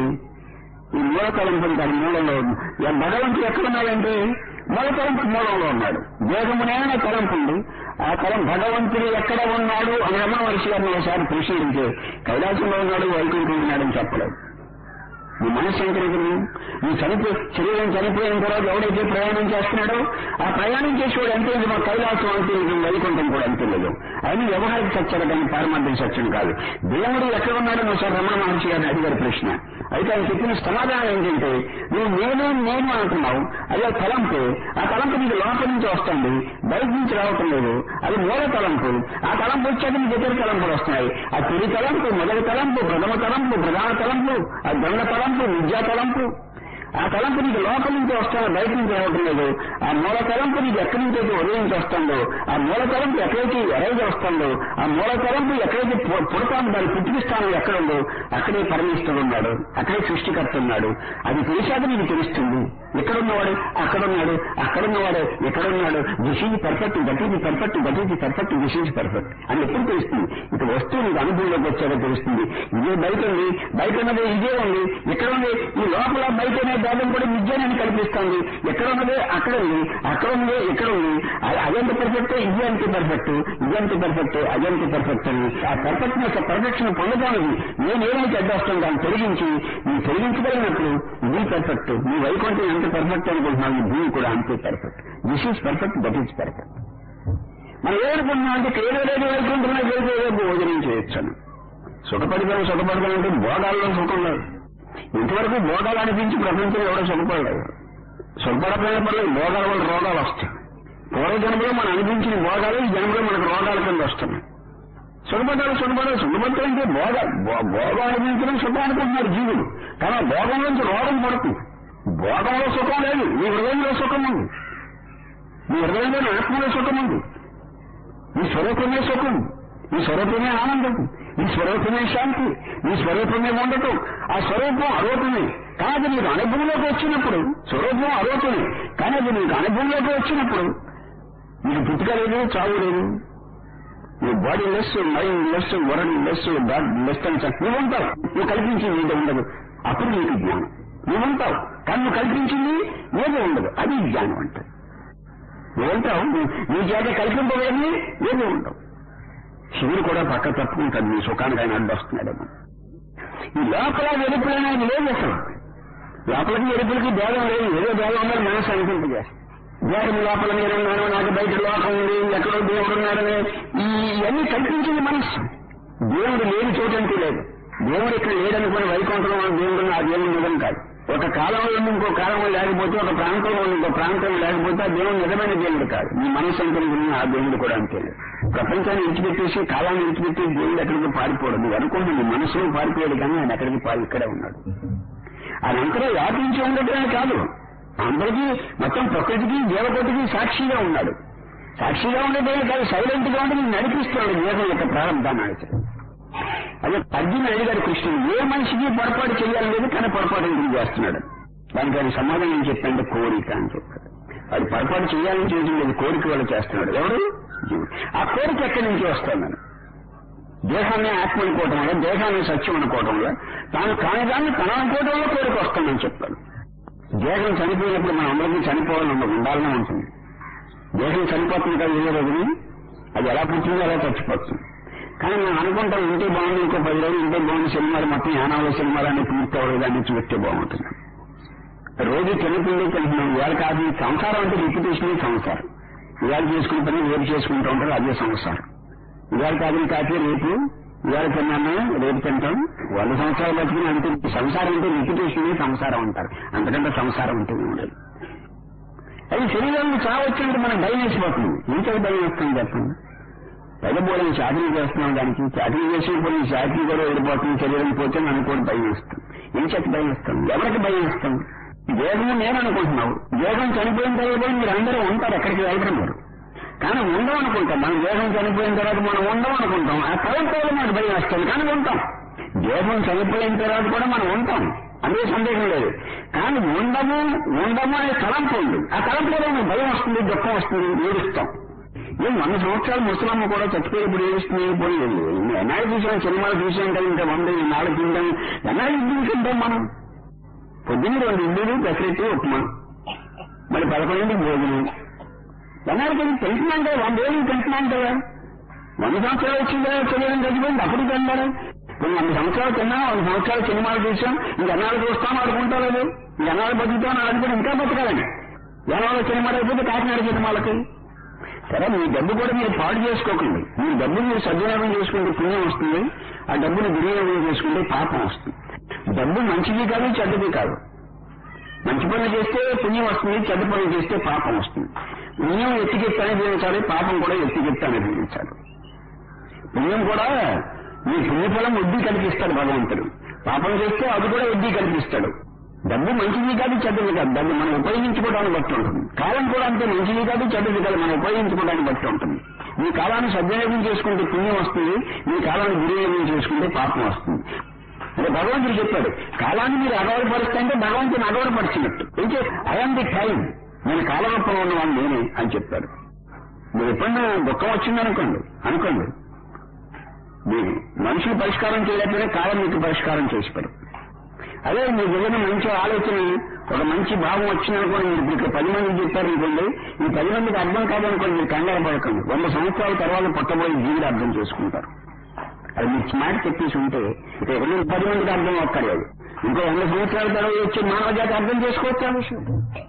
ఈ మూలకాలంపుని దాని మూలంలో ఈ భగవంతుడు ఎక్కడున్నాడంటే మూలకలంపు మూలంలో ఉన్నాడు దేహమునైనా తలంపు ఉంది ఆ తలం భగవంతుడు ఎక్కడ ఉన్నాడు అని రమణ మహర్షి గారిని ఒకసారి పరిశీలించే కైలాసంలో ఉన్నాడు వైకుంఠంలో ఉన్నాడని చెప్పలేదు నీ మనసు ఏం కలిగింది నీ చనిపో శరీరం చనిపోయిన తర్వాత ఎవడైతే ప్రయాణం చేస్తున్నాడో ఆ ప్రయాణం చేసేవాడు ఎంత నిజమో కైలాసం అంతే నిజం వైకుంఠం కూడా అంతే నిజం అయినా వ్యవహారిక సత్యాలు కానీ పారమార్థిక సత్యం కాదు దేవుడు ఎక్కడ ఉన్నాడో ఒకసారి రమణ మహర్షి గారిని అడిగారు ప్రశ్న అయితే ఆయన చెప్పిన సమాధానం ఏంటంటే నువ్వు నేను నేను అంటున్నావు అదే తలంపు ఆ తలంపు నీకు లోపల నుంచి వస్తుంది బయట నుంచి రావటం లేదు అది మూల తలంపు ఆ తలంపు వచ్చాక నీకు ఇతర తలంపులు వస్తున్నాయి ఆ తొలి తలంపు మొదటి తలంపు ప్రథమ తలంపు ప్రధాన తలంపు ఆ దొంగ తలంపు విద్యా తలంపు ఆ తలంపు నీకు లోపల నుంచి వస్తాను బయట నుంచి రావటం లేదు ఆ మూల తలంపు నీకు ఎక్కడి నుంచి అయితే ఉదయించి వస్తుందో ఆ మూల తలంపు ఎక్కడైతే ఎరైజ్ వస్తుందో ఆ మూల తలంపు ఎక్కడైతే పు- పుడతాను దాన్ని పుట్టిస్తాను ఎక్కడ ఉందో అక్కడే పరమేశ్వరుడు ఉన్నాడు అక్కడే సృష్టికర్త ఉన్నాడు అది తెలిసాక నీకు తెలుస్తుంది ఎక్కడున్నవాడు అక్కడున్నాడు అక్కడున్నవాడు ఎక్కడున్నాడు this is perfect that is perfect that is perfect this is perfect అని ఎప్పుడు తెలుస్తుంది ఇక వస్తువు నీకు అనుభవంలోకి వచ్చాక తెలుస్తుంది ఇదే బయట ఉంది బయట ఉన్నది ఇదే ఉంది ఇక్కడ ఉంది ఈ లోపల బయట అనే భేదం కూడా విద్యనని కల్పిస్తుంది ఎక్కడ ఉన్నది అక్కడ ఉంది అక్కడ ఉంది ఇక్కడ ఉంది అది అదెంత పర్ఫెక్ట్ ఇది అంత పర్ఫెక్ట్ ఇది అంత పర్ఫెక్ట్ అదంత పర్ఫెక్ట్ అని ఆ పర్ఫెక్ట్నెస్ పర్ఫెక్షన్ పొందడానికి నేను ఏమైతే అడ్డొస్తాను దాన్ని తొలగించి నీ తొలగించగలిగినప్పుడు ఇది పర్ఫెక్ట్ నీ వైకుంఠం ఎంత పర్ఫెక్ట్ అనుకుంటున్నావు ఈ భూమి కూడా అంతే perfect this is perfect that is perfect మనం ఏడుకుంటున్నాం అంటే కేవలం వైకుంఠంలో చేసే భోజనం చేయొచ్చాను సుఖపడిపోయి సుఖపడతానంటే భోగాల్లో సుఖం లేదు ఇంతవరకు భోగాలు అనిపించి ప్రపంచంలో ఎవడో సుఖపడలేదు సుఖపడపోయిన పర్లేదు భోగాల వల్ల రోగాలు వస్తాయి పూర్వ జన్మలో మనం అనిపించిన భోగాలు ఈ జన్మలో మనకు రోగాల కింద వస్తున్నాయి సుఖపడ్డారు సుఖపడాలి సుఖపడతారు అంటే భోగ భో- భోగం అనిపించడం సుఖం అనుకుంటున్నారు జీవులు కానీ ఆ భోగం నుంచి రోగం పడుతుంది భోగంలో సుఖం లేదు నీ హృదయంలో సుఖం ఉంది నీ హృదయంలో ఆత్మలో సుఖం ఉంది నీ స్వరూపమే సుఖం నీ స్వరూపమే ఆనందం నీ స్వరూపమే శాంతి నీ స్వరూపమే ఉండటం ఆ స్వరూపం అరూపమే కానీ అది నీకు అనుభవంలోకి వచ్చినప్పుడు స్వరూపం అరూపమే కానీ అది నీకు అనుభవంలోకి వచ్చినప్పుడు నీకు పుట్టుక లేదు చావు లేదు నీ bodyless mindless worldless godless అని చెప్పి నువ్వు ఉంటావు నువ్వు కల్పించింది ఏదో ఉండదు అప్పుడు నీకు జ్ఞానం నువ్వు ఉంటావు కానీ నువ్వు కల్పించింది ఏదో ఉండదు అది జ్ఞానం అంటే నువ్వు ఉంటావు నీ- నీ చేత కల్పింపబడింది ఏదో ఉండవు శివుడు కూడా పక్క తప్పుకుంటాడు నీ సుఖానికి ఆయన అడ్డొస్తున్నాడేమో ఈ లోపల వెలుపులనే అది లేదు అసలు లోపలికి వెలుపులకి భేదం లేదు ఏదో భేదం ఉందని మనసు అనిపింపజేస్తుంది దేహం లోపల నేనున్నాను నాకు బయట లోకం ఉంది ఎక్కడో దేవుడు ఉన్నాడని ఈ ఇవన్నీ కల్పించింది మనస్సు దేవుడు లేని చోటంటూ లేదు దేవుడు ఇక్కడ లేడనుకుని వైకుంఠంలో ఉన్న దేవుడు ఆ దేవుడు నిజం కాదు ఒక కాలంలో ఉండి ఇంకో కాలంలో లేకపోతే ఒక ప్రాంతంలో ఉండి ఇంకో ప్రాంతంలో లేకపోతే ఆ దేవుడు నిజమైన దేవుడు కాదు మీ మనస్సు ఎంత ఉంటుంది ఆ దేవుడు కూడా అంతే లేదు ప్రపంచాన్ని విడిచిపెట్టేసి కాలాన్ని విడిచిపెట్టి దేవుడు ఎక్కడికి పారిపోవడం నువ్వు అనుకుంటుంది నీ మనసులో పారిపోయాడు కానీ ఆయన ఎక్కడికి పారి ఇక్కడే ఉన్నాడు అదంతా వ్యాపించి ఉండటమే కాదు అందరికీ మొత్తం ప్రకృతికి దేవకోటికి సాక్షిగా ఉన్నాడు సాక్షిగా ఉండటమే కాదు సైలెంట్ గా ఉండి నేను నడిపిస్తున్నాడు దేహం యొక్క ప్రారంభాన్ని అడిచాడు అదే అర్జున్ అడిగాడు కృష్ణుడు ఏ మనిషికి పొరపాటు చేయాలనేది కానీ పొరపాటు ఎందుకు చేస్తున్నాడు దానికి ఆయన సమాధానం ఏం చెప్పంటే కోరిక అని చెప్పాడు వాడు పొరపాటు చేయాలని చేయడం లేదు కోరిక వాళ్ళు చేస్తున్నాడు ఎవరు జీవుడు ఆ కోరిక ఎక్కడి నుంచి వస్తాను దేహాన్ని ఆత్మ అనుకోవటం వల్ల దేహాన్ని సత్యం అనుకోవటం వల్ల తాను కాని దాన్ని తన అనుకోవటంలో కోరిక వస్తుందని చెప్పాడు దేహం చనిపోయినప్పుడు మన అందరికీ చనిపోవాలని ఉండాలనే ఉంటుంది దేహం చనిపోతుంది కదా ఏ రోజుని అది ఎలా పుట్టిందో అలా చచ్చిపోతుంది కానీ మనం అనుకుంటాం ఉంటే బాగుంది ఇంకో పది రోజులు ఉంటే బాగుంది సినిమాలు మొత్తం యానాలు సినిమాలు అన్ని పూర్తి అవ్వలేదు అని చూస్తే బాగుంటుంది రోజు తినకుండా తింటున్నాం ఇవాళ కాదు ఈ సంసారం అంటే రిపిటేషన్ సంసారం ఇవాళ చేసుకున్న పని రేపు చేసుకుంటూ ఉంటారు అదే సంసారం ఇవాళ కాదు కాఫీ రేపు ఇవాళ తిన్నాను రేపు తింటాం వంద సంవత్సరాలు బతికిన అంటే సంసారం అంటే రిపిటేషన్ సంసారం అంటారు అంతకంటే సంసారం అంటే ఉండదు అది శరీరాన్ని చావచ్చంటే మనం భయం వేసిపోతుంది ఇంకే భయం వస్తుంది చెప్పండి పెద్దబోలని చాకరీ చేస్తున్నాం దానికి చాకరీ చేసినప్పుడు ఈ చాకరీ కూడా వెళ్ళిపోతుంది శరీరం పోతే మనకు కూడా భయం వస్తుంది ఏం చెత్త భయం వస్తాం ఎవరికి భయం వస్తాం దేహం నేను అనుకుంటున్నావు దేహం చనిపోయిన తర్వాత మీరు అందరూ ఉంటారు ఎక్కడికి వెళ్ళరు మీరు కానీ ఉండం అనుకుంటాం మన దేహం చనిపోయిన తర్వాత మనం ఉండం అనుకుంటాం ఆ తలంపు వల్ల మనకు భయం వస్తుంది కానీ ఉంటాం దేహం చనిపోయిన తర్వాత కూడా మనం ఉంటాం అందుకే సందేహం లేదు కానీ ఉండము ఉండము అనే తలంపు ఉంది ఆ తలంపు వల్ల మనకు భయం వస్తుంది దుఃఖం వస్తుంది ఏడుస్తాం ఏం వంద సంవత్సరాలు ముసలమ్మ కూడా చచ్చిపోయినప్పుడు ఏడుస్తుంది పోయి ఎన్నాళ్ళు చూసాం సినిమాలు చూసాం కదా ఇంకా వంద నాలుగు తింటాం ఎన్నాళ్ళు ఇడ్లీలు తింటాం మనం పొద్దున్న రెండు ఇడ్లీలు పెసరెట్టి ఉప్మా మరి పదకొండింటికి భోజనం ఎన్నాళ్ళు కదా తింటున్నాం కదా వంద ఏళ్ళు తింటున్నాం కదా వంద సంవత్సరాలు వచ్చిందా శరీరం తగ్గిపోయింది అప్పుడు తిన్నారు కొన్ని వంద సంవత్సరాలు తిన్నా వంద సంవత్సరాలు సినిమాలు చూసాం ఇంకెన్నాళ్ళు చూస్తాం ఆడుకుంటాం లేదు ఇంకెన్నాళ్ళు బతుకుతాం ఆడుకుంటే ఇంకా బతకాలని జనాలు సినిమాలు అయిపోతే కాకినాడ సినిమాలకి సరే మీ డబ్బు కూడా మీరు పాడు చేసుకోకండి మీ డబ్బు మీరు సద్వినియోగం చేసుకుంటే పుణ్యం వస్తుంది ఆ డబ్బుని దుర్వినియోగం చేసుకుంటే పాపం వస్తుంది డబ్బు మంచిది కాదు చెడ్డది కాదు మంచి పనులు చేస్తే పుణ్యం వస్తుంది చెడ్డ పనులు చేస్తే పాపం వస్తుంది పుణ్యం ఎత్తికెత్తి అనుభవించాలి పాపం కూడా ఎత్తికెత్తి అనుభవించాలి పుణ్యం కూడా మీ పుణ్యఫలం వడ్డీ కల్పిస్తాడు భగవంతుడు పాపం చేస్తే అది కూడా వడ్డీ కల్పిస్తాడు డబ్బు మంచిది కాదు చెడ్డది కాదు డబ్బు మనం ఉపయోగించుకోవడానికి బట్టి ఉంటుంది కాలం కూడా అంతే మంచిది కాదు చెడ్డది కాదు మనం ఉపయోగించుకోవడానికి బట్టి ఉంటుంది మీ కాలాన్ని సద్వినియోగం చేసుకుంటే పుణ్యం వస్తుంది మీ కాలాన్ని దుర్వినియోగం చేసుకుంటే పాపం వస్తుంది అంటే భగవంతుడు చెప్పాడు కాలాన్ని మీరు అగౌరవపరుస్తుంటే భగవంతుని అగౌరవపరిచినట్టు అయితే ఐఎమ్ ది టైం నేను కాలరూపంలో ఉన్నవాడిని నేనే అని చెప్పాడు మీరు ఎప్పుడన్నా దుఃఖం వచ్చిందనుకోండి అనుకోండి మీరు మనుషులు పరిష్కారం చేయలేకపోయినా కాలం మీకు పరిష్కారం చేసి పెడతాడు అదే మీకు ఏదైనా మంచి ఆలోచన ఒక మంచి భావం వచ్చిందనుకోండి మీరు ఇక్కడ పది మంది చెప్పారనుకోండి ఈ పది మందికి అర్థం కాదనుకోండి మీరు కంగారు పడకండి వంద సంవత్సరాల తర్వాత పుట్టబోయే జీవులు అర్థం చేసుకుంటారు అది మీరు స్మార్ట్ చెప్పేసి ఉంటే ఇక ఎన్ని పది మందికి అర్థం అక్కర్లేదు ఇంకో వంద సంవత్సరాల తర్వాత వచ్చి మానవ జాతి అర్థం చేసుకోవచ్చు ఆ విషయం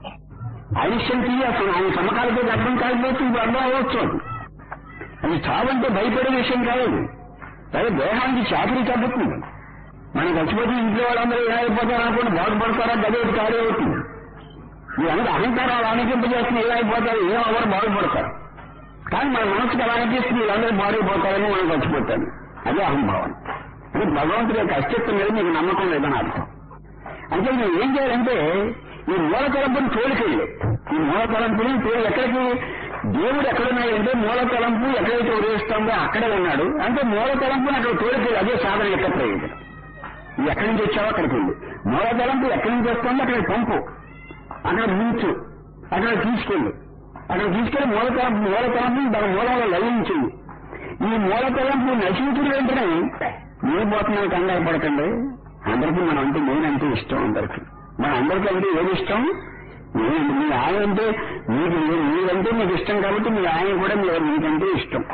ఆ విషయం తీయ అసలు ఆయన సమకాలతో అర్థం కాకపోతే ఇప్పుడు అర్థం అవ్వచ్చు అది అది చావంటే భయపడే విషయం కాదు అది. అదే దేహానికి చాకరీ తగ్గుతుంది మనం చచ్చిపోతే ఇంట్లో వాళ్ళందరూ ఏమైపోతారు అనుకోండి బాగుపడతారా గది ఒకటి ఖాళీ అవుతుంది మీరు అనేది అహంకారాలు అనిపింపజేస్తున్న ఏమైపోతారు ఏం ఎవరు బాగుపడతారు కానీ మన మనసుకు అలా అనిపిస్తుంది వీళ్ళందరూ బాగుపడతారని మనం చచ్చిపోతాను అదే అహంభావం అంటే భగవంతుడి యొక్క అస్తిత్వం మీద మీకు నమ్మకం లేదని అర్థం అంటే మీరు ఏం చేయాలంటే ఈ మూల తలంపుని తోలికెళ్ళి ఈ మూల తలంపుని తోలి ఎక్కడికి దేవుడు ఎక్కడున్నాడంటే మూల తలంపు ఎక్కడైతే ఉదయిస్తుందో అక్కడే ఉన్నాడు అంటే మూల తలంపుని అక్కడ తోలికెళ్ళి అదే సాధన యొక్క ప్రయోజనం ఇది ఎక్కడి నుంచి వచ్చావో అక్కడికి వెళ్ళి మూల తలంపు ఎక్కడి నుంచి వస్తుందో అక్కడ పంపు అక్కడ ముంచు అక్కడ తీసుకెళ్ళు అక్కడ తీసుకెళ్లి మూల తలంపు మూల తలంపు దాని మూలంలో లయించింది ఈ మూల తలంపు నశించిన వెంటనే నేను పోతున్నాను కంగారు పడకండి అందరికీ మనం అంటే నేనంటే ఇష్టం అందరికి మన అందరికీ అంటే ఏది ఇష్టం నేనంటే మీ ఆయన అంటే మీకు మీరు- మీరంటే మీకు ఇష్టం కాబట్టి మీ ఆయన కూడా మీరు మీకంటే ఇష్టం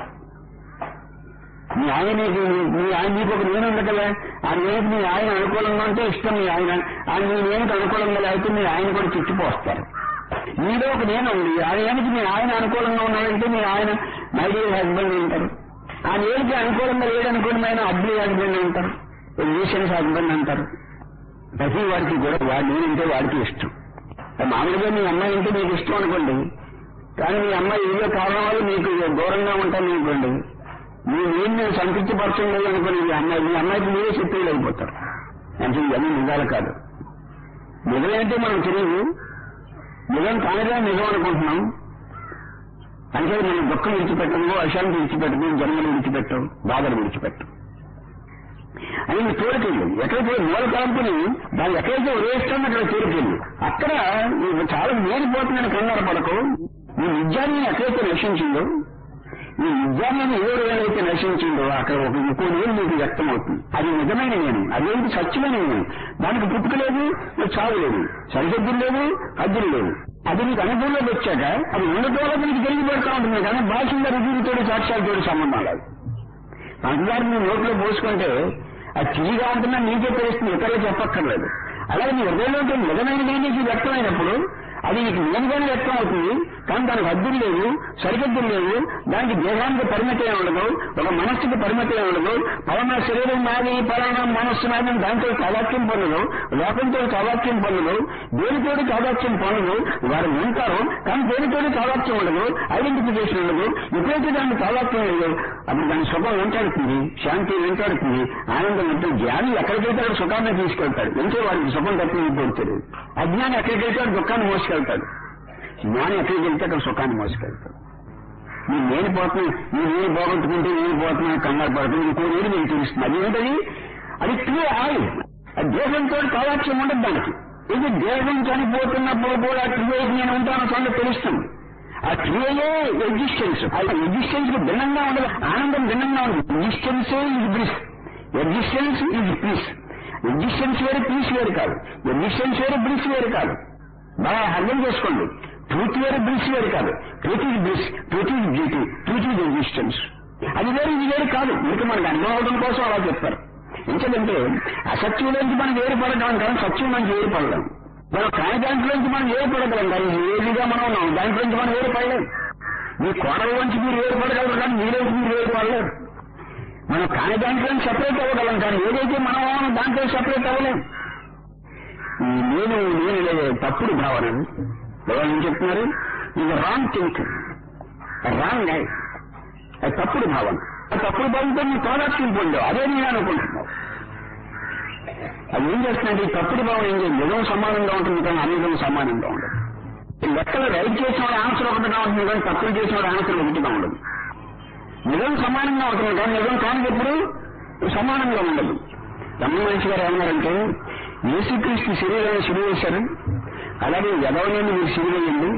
మీ ఆయన మీకు మీ ఆయన మీకు ఒక నేను ఉంది కదా ఆ నేను మీ ఆయన అనుకూలంగా ఉంటే ఇష్టం మీ ఆయన ఆ మీ నేనుకు అనుకూలంగా లేకపోతే మీ ఆయన కూడా చుట్టిపోస్తారు మీలో ఒక నేను ఉంది ఆ నేనికి మీ ఆయన అనుకూలంగా ఉన్నాడంటే మీ ఆయన మై డియర్ హస్బెండ్ అంటారు ఆ నేనికి అనుకూలంగా లేడనుకోండి ఆయన అడ్లీ హస్బెండ్ అంటారు రీసెన్స్ హస్బెండ్ అంటారు ప్రతి వాడికి కూడా వాడు నేనంటే వాడికి ఇష్టం మామూలుగా మీ అమ్మాయి అంటే మీకు ఇష్టం అనుకోండి కానీ మీ అమ్మాయి ఏదో కారణం వల్ల మీకు దూరంగా ఉంటాను అనుకోండి మీ నేను నేను సంతృప్తిపరచం లేదు అనుకోండి మీ అమ్మాయి మీ అమ్మాయికి మీరే చెప్పేది అయిపోతారు అంటే ఇవన్నీ నిజాలు కాదు నిజమేంటే మనం తెలియదు నిజం కానిదే నిజం అనుకుంటున్నాం అంటే మనం దుఃఖం విడిచిపెట్టము అశాంతి విడిచిపెట్టము జన్మలు విడిచిపెట్టం బాధలు విడిచిపెట్టం అని మీ తోడుకెళ్ళి ఎక్కడికి మూల తలంపుని దాన్ని ఎక్కడైతే ఉదయిస్తామో అక్కడ తోడుకెళ్ళి అక్కడ నువ్వు చాలా మేలిపోతుందని కంగారు పడకు నీ విద్యాన్ని ఎక్కడైతే నశించిందో ఈ విద్యాన్ని ఏడు వేలైతే నశించిందో అక్కడ ఒక ఇంకో నేను నీకు వ్యక్తం అవుతుంది అది నిజమైన నేను అదేంటి సత్యమైన నేను దానికి పుట్టుక లేదు చావు లేదు సరిహద్దులు లేవు హద్దులు లేవు అది నీకు అనుభవంలోకి వచ్చాక అది ఉండటంలో నీకు తెలియ పెడతా ఉంటుంది కానీ భాషంగా రుజువుతోటి సాక్ష్యాలతోటి సంబంధం లేదు పంచదార నీ నోట్లో పోసుకుంటే అది తీగా ఉంటుందని నీకే తెలుస్తుంది ఇతరులు చెప్పక్కర్లేదు అలాగే నీ హృదయంలో నిజమైనది నీకు వ్యక్తమైనప్పుడు అది నీకు నిజంగానే వ్యక్తం అవుతుంది కానీ దానికి హద్దులు లేవు సరిహద్దులు లేవు దానికి దేహానికి పరిమితం ఉండదు ఒక మనస్సుకి పరిమితం ఉండదు పలానా శరీరం నాది పలానా మనస్సు నాది అని దాంతో సావాక్యం పొందదు లోకంతో సావాక్యం పొందదు దేనితోటి సావాక్యం పొందదు వారు ఉంటారు కానీ దేనితోటి సావాక్యం ఉండదు ఐడెంటిఫికేషన్ ఉండదు ఎప్పుడైతే దానికి సావాక్యం లేదు అప్పుడు దాని సుఖం వెంటాడుతుంది శాంతి వెంటాడుతుంది ఆనందం ఉంటుంది జ్ఞాని ఎక్కడికైతే అక్కడ సుఖాన్ని తీసుకెళ్తాడు ఎంతో వాడికి సుఖం తప్పిపోతాడు అజ్ఞాని ఎక్కడికైతే అక్కడ దుఃఖాన్ని మోసుకెళ్తాడు జ్ఞాని ఎక్కడికి వెళ్తే అక్కడ సుఖాన్ని మోసుకెళ్తాడు నేను నేను పోతున్నా నేను నేను పోగొట్టుకుంటే నేను పోతున్నా కంగారు పడుతుంది ఇంకో నేను మీకు తెలుస్తుంది అది ఏంటది అది ట్రూ ఆయి అది దేశంతో కావాల్సిన ఉండదు దానికి ఇది దేశం చనిపోతున్నప్పుడు కూడా ట్రూ అయితే నేను ఉంటాను సంగతి తెలుస్తుంది ఆ ట్రూయే ఎగ్జిస్టెన్స్ ఆ ఎగ్జిస్టెన్స్ కి భిన్నంగా ఉండదు ఆనందం భిన్నంగా ఉండదు ఎగ్జిస్టెన్సే ఇది బ్రిస్ ఎగ్జిస్టెన్స్ ఇది పీస్ ఎగ్జిస్టెన్స్ వేరు పీస్ వేరు కాదు ఎగ్జిస్టెన్స్ వేరు బ్రిస్ వేరు కాదు బాగా అర్థం చేసుకోండి ట్రూత్ వేరు బ్రిస్ వేరు కాదు truth is bliss truth is beauty truth is existence అది వేరు ఇది వేరు కాదు మీకు మనకు అనుభవం అవడం కోసం అలా చెప్తారు ఎందుకంటే అసత్యంలోంచి మనం వేరుపడగలం కానీ సత్యం నుంచి వేరుపడలేం మనం కాని దాంట్లోంచి మనం వేరుపడగలం కానీ ఏదిగా మనం ఉన్నాం దాంట్లోంచి మనం వేరుపడలేం మీ కోడలోంచి మీరు వేరుపడగలరు కానీ మీలోంచి మీరు వేరుపడలేరు మనం కాని దాంట్లో సెపరేట్ అవ్వగలం కానీ ఏదైతే మనం అవ్వాలో దాంట్లో సెపరేట్ అవ్వలేం ఈ నేను నేను లేదు తప్పుడు భావన ఎవరు ఏం చెప్తున్నారు ఇది రాంగ్ థింకింగ్ రాంగ్ అది తప్పుడు భావన ఆ తప్పుడు భావంతో నీ తాదాత్మ్యం పొందావు అదే నేను అనుకుంటున్నావు అది ఏం చేస్తుందంటే ఈ తప్పుడు భావం ఏం చేయాలి నిజం సమానంగా ఉంటుంది కానీ అనిజం సమానంగా ఉండదు ఈ లెక్కలు రైట్ చేసిన వాడు ఆన్సర్ ఒకటిగా ఉంటుంది కానీ తప్పులు చేసిన వాడు ఆన్సర్ ఒకటిగా ఉండదు నిజం సమానంగా ఉంటుంది కానీ నిజం కానిప్పుడు సమానంగా ఉండదు రమణ మనిషి గారు ఏమన్నారంటే యేసుక్రీస్తు శరీరాన్ని సిరివేశారు అలాగే ఎదవనేమి మీరు సిరివేయండి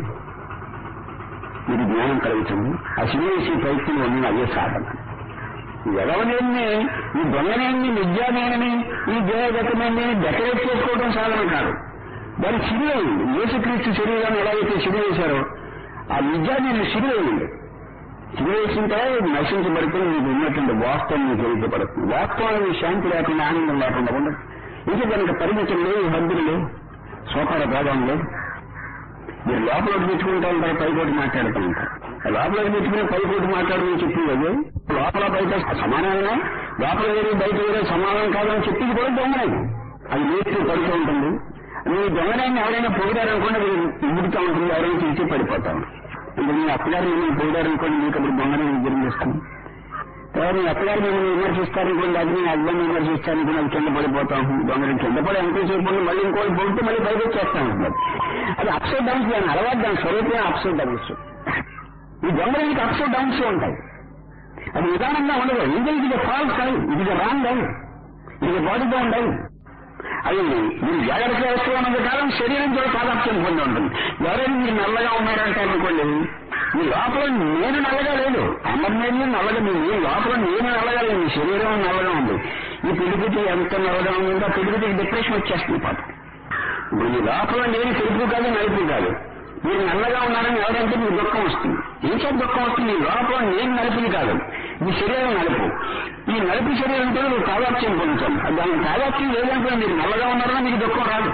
మీరు జ్ఞానం కలుగుతుంది ఆ సిరివేసే ప్రయత్నం ఉన్న అదే సాధన ఎదవనేమి ఈ దొంగనేమి విద్యానేనని ఈ దేవగతమని డెకరేట్ చేసుకోవడం సాధన కాదు దాన్ని సిరివేయండి యేసుక్రీస్తు శరీరాన్ని ఎలాగైతే సిరివేశారో ఆ విద్యాన్ని సిరివేయండి సిరివేసింటే నశించబడుతుంది మీకు ఉన్నటువంటి వాస్తవం మీకు ఎదుగుపడుతుంది వాస్తవానికి శాంతి లేకుండా ఆనందం లేకుండా ఉండదు ఇంకా కనుక పరిమితులు లేవు హద్దులు లేవు సోపాల భేదం లేదు మీరు లోపలికి తెచ్చుకుంటా ఉంటారు పైకోటి మాట్లాడుతూ ఉంటారు లోపలికి తెచ్చుకుని పైకోటి మాట్లాడమని చెప్పి అది లోపల బయట సమానంగా లోపల వేరే బయట వేరే సమానం కాదని చెప్పి కూడా దొంగలేదు అది నేర్చు పడుతూ ఉంటుంది మీ దొంగనాన్ని ఎవరైనా పొగిడారనుకోండి అది ఇమ్ముడుతూ ఉంటుంది ఎవరైనా తీసి పడిపోతాం అంటే మీ అప్పగారు మిమ్మల్ని పొగిడారనుకోండి మీకు అప్పుడు దొంగని విజృంభిస్తాం ఎవరు మీ అప్పగారు మిమ్మల్ని విమర్శిస్తారనుకోండి అది మీ హస్బెండ్ విమర్శిస్తారనుకోండి అది కింద పడిపోతాం దొంగని కింద పడి ఎంతసేపు ఉండి మళ్ళీ ఇంకోటి పొగితే మళ్ళీ బయట వచ్చేస్తా ఉంటుంది అది అప్సైడ్ డౌన్స్ దాని అలవాటు దాని స్వరూపమే అప్సైడ్ డౌన్స్ ఈ దొంగలకి అప్సైడ్ డౌన్స్ ఉంటాయి అది నిదానంగా ఉండదు ఇది ఇది ఫాల్స్ అయి ఇది రాంగ్ అయి ఇది బాడీ బౌండ్ అయి అది మీరు జాగ్రత్తగా వస్తూ ఉన్నంత కాలం శరీరంతో సామర్థ్యం పొంది ఉంటుంది ఎవరైనా మీరు నల్లగా ఉన్నారంటే అనుకోండి మీ లోపల నేను నల్లగా లేదు అమర్నేళ్ళు నల్లగా మీ మీ లోపల నేను నల్లగా లేదు మీ శరీరం నల్లగా ఉంది ఈ పిలుపుకి ఎంత నల్లగా ఉందో ఆ పిలుపుకి డిప్రెషన్ వచ్చేస్తుంది పాపం ఇప్పుడు మీ లోపల నేను తెలుపు కాదు నలుపు కాదు మీరు నల్లగా ఉన్నారని ఎవరంటే మీకు దుఃఖం వస్తుంది ఏం చేత దుఃఖం వస్తుంది మీ లోపల నేను నలుపుని కాదు మీ శరీరం నలుపు ఈ నలుపు శరీరంతో నువ్వు తాదాత్యం పొందుతాను దాని తాదాత్యం లేదంటే మీరు నల్లగా ఉన్నారని మీకు దుఃఖం రాదు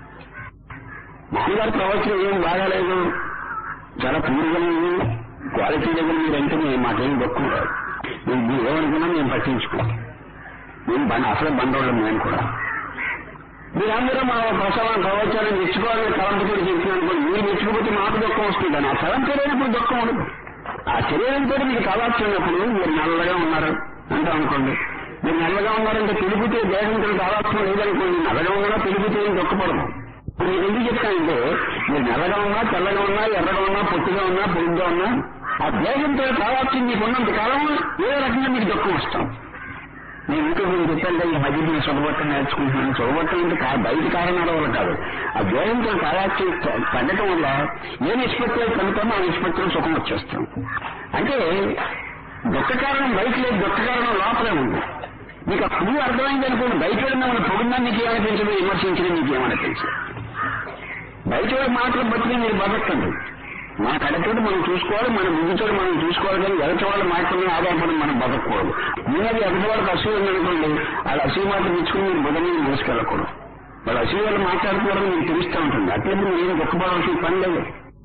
మామగారి ప్రవచనం ఏం బాగాలేదు చాలా పూర్వగా లేదు క్వాలిటీ లెవెల్ మీరంటే మేము మాకేం దుఃఖం రాదు మేము మీరు ఏమనుకున్నా మేము పట్టించుకోం మేము బండ అసలు బండోళ్ళం మేము కూడా మీరందరూ మా ప్రసవ ప్రవచనం మెచ్చుకోవాలని తలంపుతో చెప్పినప్పుడు మీరు మెచ్చుకోకపోతే మాకు దుఃఖం వస్తుంది ఆ తలంపు లేనప్పుడు దుఃఖం ఉండదు ఆ శరీరంతో మీకు కావాల్సినప్పుడు మీరు నల్లగా ఉన్నారు అంటాం అనుకోండి మీరు నల్లగా ఉన్నారంటే పిలిపితే దేహంతో కావాల్సిన లేదనుకోండి నల్లగా ఉన్నా పిలిపితే ఏం దుఃఖపడము ఇప్పుడు నేను ఎందుకు చెప్తానంటే మీరు నల్లగా ఉన్నా తెల్లగా ఉన్నా ఎర్రగా ఉన్నా పొట్టిగా ఉన్నా పొడుగ్గా ఉన్నా ఆ దేహంతో కావాల్సింది మీకు ఉన్నంత కాలం ఏ రకంగా మీకు దుఃఖం వస్తాం నేను ఇంకో నేను చెప్పాను ఈ మధ్య నేను చొరబట్టం నేర్చుకుంటున్నాను చొరబట్టం అంటే కా- బయట కారణాల వల్ల కాదు ఆ దేహంతో కాయాచి తగ్గటం వల్ల ఏ నిష్పత్తిలో కలుగుతామో ఆ నిష్పత్తిలో సుఖం వచ్చేస్తాం అంటే దుఃఖ కారణం బయట లేదు దుఃఖ కారణం లోపలే ఉంది మీకు ఆ పువ్వు అర్థమైంది అనుకోండి బయట వెళ్ళిన మన పొగున్నా మీకు ఏమనిపించదు విమర్శించడం మీకు ఏమనిపించదు బయట వాళ్ళ మాటలు బట్టి మీరు బతకండి మన కడతోటి మనం చూసుకోవాలి మన ముందుతోటి మనం చూసుకోవాలి కానీ ఎదటి వాళ్ళ మాటలను ఆధారపడి మనం బతకూడదు మీది ఎదటి వాళ్ళకి అసూయ ఉందనుకోండి వాళ్ళ అసూయ మాట తెచ్చుకుని మీరు బుధ మీద మోసుకెళ్ళకూడదు వాళ్ళ అసూయ వాళ్ళు మాట్లాడుకోవడం మీకు తెలుస్తూ ఉంటుంది అట్లప్పుడు మీరు దుఃఖపడాల్సిన పని లేదు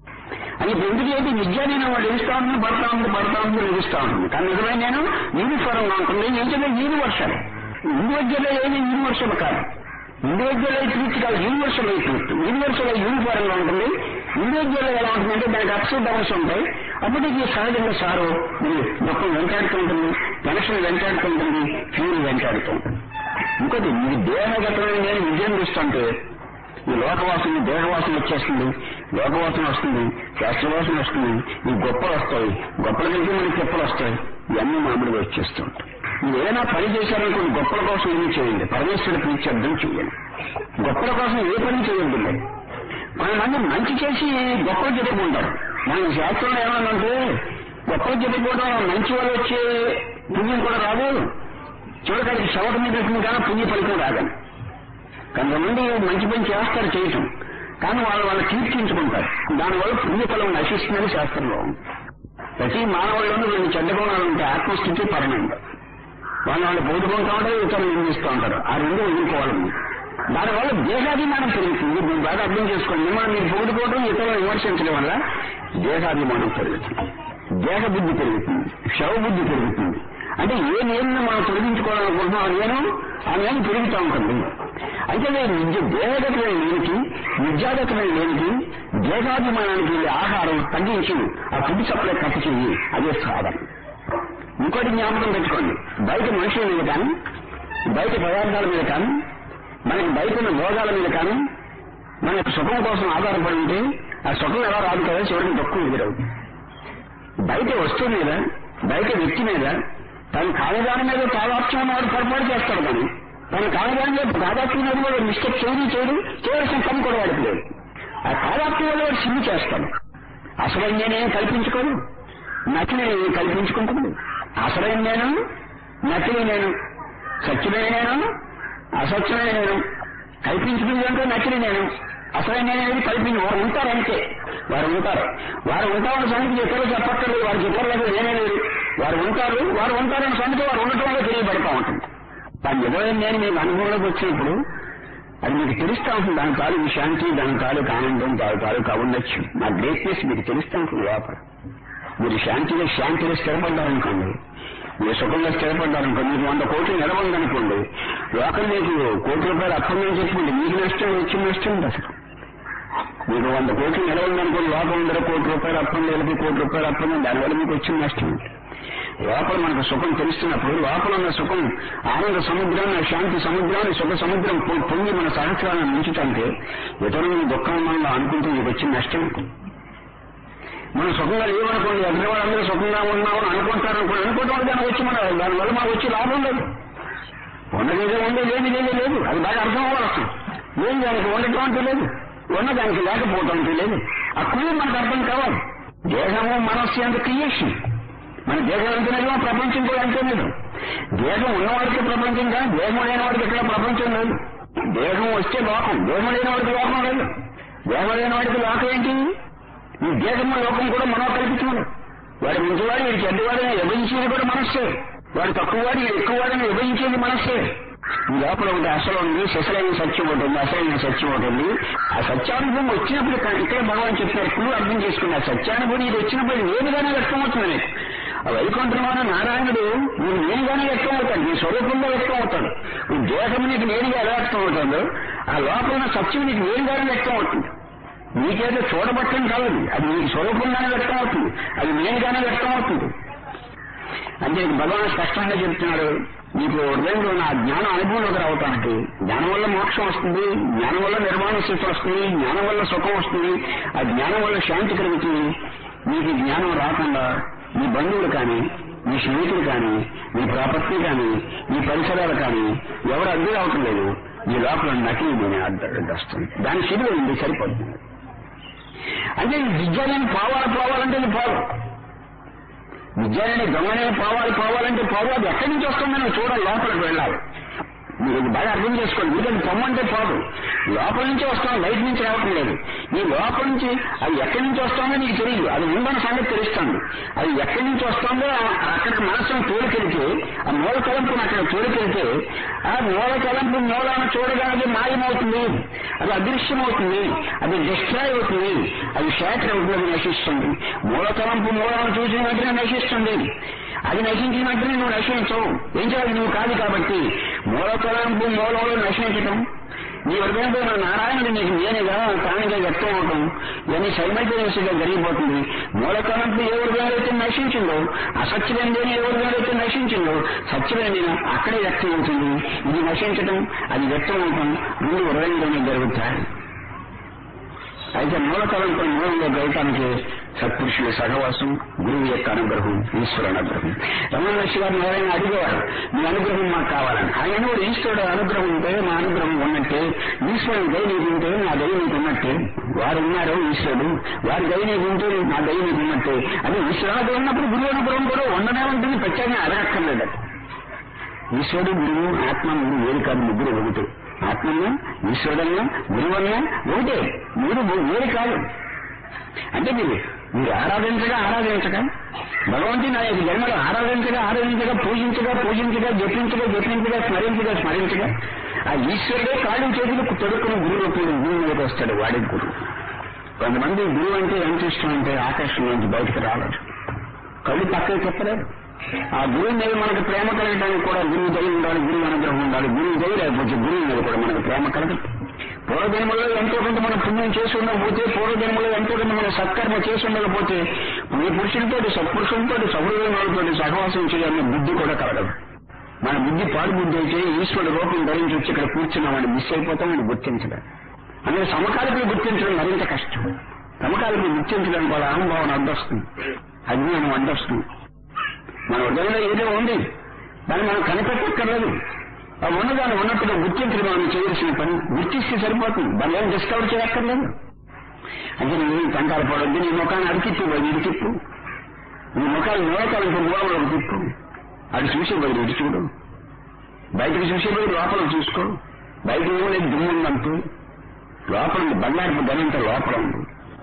అని ఇప్పుడు ఎందుకు అయితే విద్య నేను వాళ్ళు ఎదుస్తా ఉంటుంది పడతా ఉంది పడతా ఉంది ఎదుస్తా ఉంటుంది కానీ నిజమే నేను యూనిఫారంగా ఉంటుంది ఏంటంటే యూనివర్సల్ ఇండివిజువల్ ఏది యూనివర్సల్ కాదు ఇండివిజువల్ అయి ట్రీట్ కాదు యూనివర్సల్ అయి ట్రీట్ యూనివర్సల్ అయి యూనిఫారం గా ఉంటుంది ఇండివిజువల్ ఎలా ఉంటుందంటే దానికి అప్స్ డౌన్స్ ఉంటాయి అప్పటికి సహజంగా సారు మీ దుఃఖం వెంటాడుతూ ఉంటుంది టెన్షన్ వెంటాడుతూ ఉంటుంది ఫ్యూల్ వెంటాడుతూ ఉంటుంది ఇంకోటి మీ దేహగతమైన నేను విజయం చూస్తుంటే ఈ లోకవాసన దేహవాసన వచ్చేస్తుంది లోకవాసన వస్తుంది శాస్త్రవాసన వస్తుంది ఈ గొప్పలు వస్తాయి గొప్పల నుంచి మనకి చెప్పలు వస్తాయి ఇవన్నీ మామూలుగా వచ్చేస్తూ ఉంటాయి మీరు ఏదైనా పని చేశారనుకోండి గొప్పల కోసం ఏమీ చేయండి పరమేశ్వరుడు ప్రీత్యర్థం చేయండి గొప్పల కోసం ఏ పని చేయండి మీరు కొంతమంది మంచి చేసి గొప్పలు చెప్పుకుంటారు మన శాస్త్రంలో ఏమన్నంటే గొప్పలు చెప్పుకోవడం మంచి వాళ్ళు వచ్చే పుణ్యం కూడా రాదు చూడకాడికి శవట మీద పెట్టిన కానీ పుణ్య ఫలితం రాదని కొంతమంది మంచి పని చేస్తారు చేయటం కానీ వాళ్ళు వాళ్ళు కీర్తించుకుంటారు దానివల్ల పుణ్యఫలం నశిస్తుందని శాస్త్రంలో ఉంది. ప్రతి మానవుల్లోనూ రెండు చెడ్డ గుణాలు ఉంటాయి ఆత్మస్థితి పరమండి వాళ్ళు వాళ్ళు పొగుడుకుంటూ ఉంటారు ఇతరులు నిందిస్తూ ఉంటారు ఆ రెండు వదులుకోవాలి మీరు. దానివల్ల దేహాభిమానం పెరుగుతుంది మీరు బాగా అర్థం చేసుకోండి మిమ్మల్ని మీరు పొగుడుకోవడం ఇతరులను విమర్శించడం వల్ల దేహాభిమానం పెరుగుతుంది దేహ బుద్ధి పెరుగుతుంది శవ బుద్ధి పెరుగుతుంది అంటే ఏ నేను మనం తొలగించుకోవాలనుకుంటున్నాం ఆ నేను ఆ నేను పెరుగుతూ ఉంటుంది అయితే నేను విద్య దేహగతమైన నేనికి విద్యాగతమైన నేనికి దేహాభిమానానికి వెళ్ళే ఆహారం తగ్గించి ఆ ఫుడ్ సప్లై కట్ చెయ్యి అదే సాధన ఇంకోటి జ్ఞాపకం పెట్టుకోండి బయట మనుషుల మీద కానీ బయట పదార్థాల మీద కానీ మనకి బయట ఉన్న భోగాల మీద కానీ మన సుఖం కోసం ఆధారపడి ఉంటే ఆ సుఖం ఎలా రాదు కదా చివరికి దుఃఖం ఎదురవుతుంది బయట వస్తువు మీద బయట వ్యక్తి మీద తన కాలదాని మీద తాదాత్మ్యం ఉన్నవాడు పొరపాటు చేస్తాడు కానీ తన కాలదాని మీద తాదాత్మ్యం మీద వాడు మిస్టేక్ చేయడం చేయడం చేయవలసిన పని కూడా వాడికి లేదు ఆ తాదాత్మ్యం వల్ల వాడు సిమ్మి చేస్తాడు అసలు నేనేం కల్పించుకోను నకిలీ నేను కల్పించుకుంటుంది అసలైన నేను నకిలీ నేను సత్యమైన నేను అసత్యమైన నేను కల్పించుకుంది అంటే నకిలీ నేను అసలైన నేను అనేది కల్పించి వారు ఉంటారు అంతే వారు ఉంటారు వారు ఉంటారన్న సంగతి ఎక్కడో చెప్పక్కర్లేదు వారు చెప్పలేదు నేనే లేదు వారు ఉంటారు వారు ఉంటారన్న సంగతి వారు ఉండటం వల్ల తెలియబడతా ఉంటుంది దాని నిజమైన నేను మీకు అనుభవంలోకి వచ్చినప్పుడు అది మీకు తెలుస్తూ ఉంటుంది దాని తాలూకు శాంతి దాని తాలూకు ఆనందం దాని తాలూకు ఉండొచ్చు నా గ్రేట్నెస్ మీకు తెలుస్తూ ఉంటుంది లోపల మీరు శాంతిగా శాంతిగా స్థిరపడ్డారనుకోండి మీరు సుఖంగా స్థిరపడ్డారనుకోండి మీకు వంద కోట్లు నిలవందనుకోండి లోకం మీకు కోటి రూపాయలు అప్పని చెప్పుకుంటే మీకు నష్టం వచ్చిన నష్టం ఉంది అసలు మీకు వంద కోట్లు నిలవ ఉందనుకోండి లోపల ఉందరో కోటి రూపాయలు అప్పని నెలకి కోటి రూపాయలు అప్పని దానివల్ల మీకు వచ్చిన నష్టం ఉంది లోపల మనకు సుఖం తెలుస్తున్నప్పుడు లోపల ఉన్న సుఖం ఆనంద సముద్రాన్ని శాంతి సముద్రాన్ని సుఖ సముద్రం పొ- పొంగి మన సహస్రాలను ఉంచుతంటే ఇతరులను దుఃఖం మనలో అనుకుంటే మీకు వచ్చిన నష్టం మనం సుఖంగా లేవనుకోండి ఎదురు వాళ్ళందరూ సుఖంగా ఉన్నామని అనుకుంటారు అనుకోండి అనుకోవడం వల్ల దానికి వచ్చి మన దానివల్ల మాకు వచ్చి లాభం లేదు ఉన్నదేదో ఉంది లేని లేదే లేదు అది బాగా అర్థం అవ్వాలి అసలు లేని దానికి ఉండటం అంటూ లేదు ఉన్నదానికి లేకపోవటం అంటూ లేదు ఆ క్రియ మనకు అర్థం కావాలి దేహము మనస్సు అంత క్రియేషన్ మన దేహం అంటేనేమో ప్రపంచం కూడా అంటేనేదు దేహం ఉన్నవాడికి ప్రపంచం కాదు దేహం లేని వాడికి ఎక్కడ ప్రపంచం లేదు దేహం వస్తే లోకం దేహం లేని వాడికి లోకం లేదు దేహం లేని వాడికి లోకం ఏంటి ఈ దేహము లోకం కూడా మనో కల్పించుకోడు వాడి మంచివాడు వీడి చెడ్డవాడిని విభజించేది కూడా మనస్సే వాడు తక్కువవాడు వీడు ఎక్కువవాడిని విభజించేది మనస్సే ఈ లోపల ఒకటి అసలు ఉంది శిశలైన సత్యం ఒకటి ఉంది అసలైన సత్యం ఒకటి ఉంది ఆ సత్యానుభవం వచ్చినప్పుడు ఇక్కడ ఇక్కడ భగవాన్ చెప్పినారు క్లూ అర్థం చేసుకున్న ఆ సత్యానుభవం ఇది వచ్చినప్పుడు ఇది ఏదిగానే వ్యక్తమవుతుంది నీకు ఆ వైకుంఠమైన నారాయణుడు నువ్వు నేనుగానే వ్యక్తం అవుతాడు నీ స్వరూపంలో వ్యక్తం అవుతాడు నీ దేహం నీకు నేరుగా ఎలా వ్యక్తం అవుతుందో ఆ లోపల ఉన్న సత్యం నీకు నేరుగానే వ్యక్తం అవుతుంది నీకేదో చూడబట్టం కాదు అది నీ స్వరూపంగానే వ్యక్తం అవుతుంది అది నేనుగానే వ్యక్తం అవుతుంది అంటే భగవాన్ స్పష్టంగా చెప్తున్నాడు నీకు హృదయంలో నా జ్ఞాన అనుభవంలోకి రావటానికి జ్ఞానం వల్ల మోక్షం వస్తుంది జ్ఞానం వల్ల నిర్మాణ స్థితి వస్తుంది జ్ఞానం వల్ల సుఖం వస్తుంది ఆ జ్ఞానం వల్ల శాంతి కలుగుతుంది నీకు ఈ జ్ఞానం రాకుండా నీ బంధువులు కానీ నీ స్నేహితులు కానీ నీ ప్రాపర్టీ కానీ నీ పరిసరాలు కానీ ఎవరు అడ్డు రావటం లేదు నీ లోపల నకిలీ నేను అడ్డొస్తుంది దాని శిలువ ఉంది సరిపోతుంది అంటే ఈ విద్యాలయం పోవాలి పోవాలంటే ఇది పోదు విద్యాలయం దొంగనే పోవాలి పోవాలంటే పోదు అది ఎక్కడి నుంచి వస్తుందో నువ్వు చూడాలి లోపలికి వెళ్ళాలి మీరు ఇది బాగా అర్థం చేసుకోండి మీకు అది పొమ్మంటే పోదు లోపల నుంచి వస్తాం బయట నుంచి రావటం లేదు నీ లోపల నుంచి అది ఎక్కడి నుంచి వస్తుందో నీకు తెలియదు అది ఉందన్న సంగతి తెలుస్తుంది అది ఎక్కడి నుంచి వస్తుందో ఆ- అక్కడికి మనసును తోడుకెళ్తే ఆ మూల తలంపును అక్కడ తోడుకెళ్తే ఆ మూల తలంపు మూలాన్ని చూడడానికి మాయమవుతుంది అది అదృశ్యమవుతుంది అది డిస్ట్రాయ్ అవుతుంది అది షాటర్ అవుతుంది అది నశిస్తుంది మూల తలంపు మూలాన్ని చూసిన వెంటనే నశిస్తుంది అది నశించిన వెంటనే నువ్వు నశించవు ఏం చేయాలి నువ్వు కాదు కాబట్టి మూల తలంపు మూలంలో నశించటం నీ హృదయంలో ఉన్న నారాయణుడు నీకు నేనుగా తానుగా వ్యక్తం అవటం ఇవన్నీ సైమల్టేనియస్ గా జరిగిపోతుంది మూల తలంపు ఏ హృదయంలో అయితే నశించిందో అసత్యమైన దేని ఏ హృదయంలో అయితే నశించిందో సత్యమైన నేను అక్కడే వ్యక్తం అవుతుంది ఇది నశించటం అది వ్యక్తం అవటం రెండు హృదయంలోనే జరుగుతాయి అయితే మూల తలంపు మూలంలో గౌతానికి సత్పురుషుల సహవాసం గురువు యొక్క అనుగ్రహం ఈశ్వర అనుగ్రహం రమణ మహర్షి గారిని ఎవరైనా అడిగేవారు మీ అనుగ్రహం మాకు కావాలని ఆయన కూడా ఈశ్వరుడు అనుగ్రహం ఉంటే మా అనుగ్రహం ఉన్నట్టే ఈశ్వరుని దయ నీకు ఉంటే నా దయ నీకు ఉన్నట్టే వారు ఉన్నారు ఈశ్వరుడు వారి దయ నీకు ఉంటే నా దయ నీకు ఉన్నట్టే అది ఈశ్వరుడు ఉన్నప్పుడు గురువు అనుగ్రహం కూడా ఉండనే ఉంటుంది ప్రత్యేకంగా అడగక్కర్లేదు ఈశ్వరుడు గురువు ఆత్మ మూడు వేరు కాదు ముగ్గురు ఒకటి ఆత్మన్న ఈశ్వరుడన్న గురువన్న ఒకటే మూడు వేరు కాదు అంటే మీరు మీరు ఆరాధించగా ఆరాధించగా భగవంతుని నా యొక్క జన్మలో ఆరాధించగా ఆరాధించగా పూజించగా పూజించగా జపించగా జపించగా స్మరించగా స్మరించగా ఆ ఈశ్వరుడే కాళ్ళు చేతులు తొడుక్కుని గురువు రూపంలో గురువు మీదకి వస్తాడు వాడే గురువు కొంతమంది గురువు అంటే ఎంత ఇష్టం అంటే ఆకర్షణ నుంచి బయటకు రాలేదు కళ్ళు పక్కకి చెప్పలేదు ఆ గురువు మీద మనకు ప్రేమ కలగడానికి కూడా గురువు దయ ఉండాలి గురువు అనుగ్రహం ఉండాలి గురువు దయ లేకపోతే గురువు మీద కూడా మనకు ప్రేమ కలగదు పూర్వజన్మలో ఎంతో కొంత మనం పుణ్యం చేసి ఉండకపోతే పూర్వజన్మలో ఎంతో కొంత మనం సత్కర్మ చేసి ఉండకపోతే మీ పురుషులతో సత్పురుషులతో సహృదయులతో సహవాసం చేయాలనే బుద్ధి కూడా కలగదు మన బుద్ధి పాడు బుద్ధి అయితే ఈశ్వరుడు రూపం ధరించి వచ్చి ఇక్కడ కూర్చున్నామని మిస్ అయిపోతామని గుర్తించడం అందుకే సమకాలికలు గుర్తించడం మరింత కష్టం సమకాలికలు గుర్తించడానికి వాళ్ళ అనుభవం అడ్డొస్తుంది అజ్ఞానం అడ్డొస్తుంది మన హృదయంలో ఏదో ఉంది దాన్ని మనం కనిపెట్టక్కర్లేదు ఆ ఉన్నదాన్ని ఉన్నట్టుగా గుర్తించడం మనం చేయాల్సిన పని గుర్తిస్తే సరిపోతుంది దాన్ని ఏం డిస్కవర్ చేయక్కర్లేదు అంటే నువ్వు కంకాలు పడొద్దు నీ ముఖాన్ని అడి తిప్పు బయట ఇటు తిప్పు నీ ముఖాన్ని మూలకాలంటే మూలంలో తిప్పు అది చూసే బయట ఇటు చూడు బయటకు చూసే బయట లోపల చూసుకో బయట లేదు దుమ్ము ఉందంటూ లోపల ఉంది బంగారపు గనంత లోపల ఉంది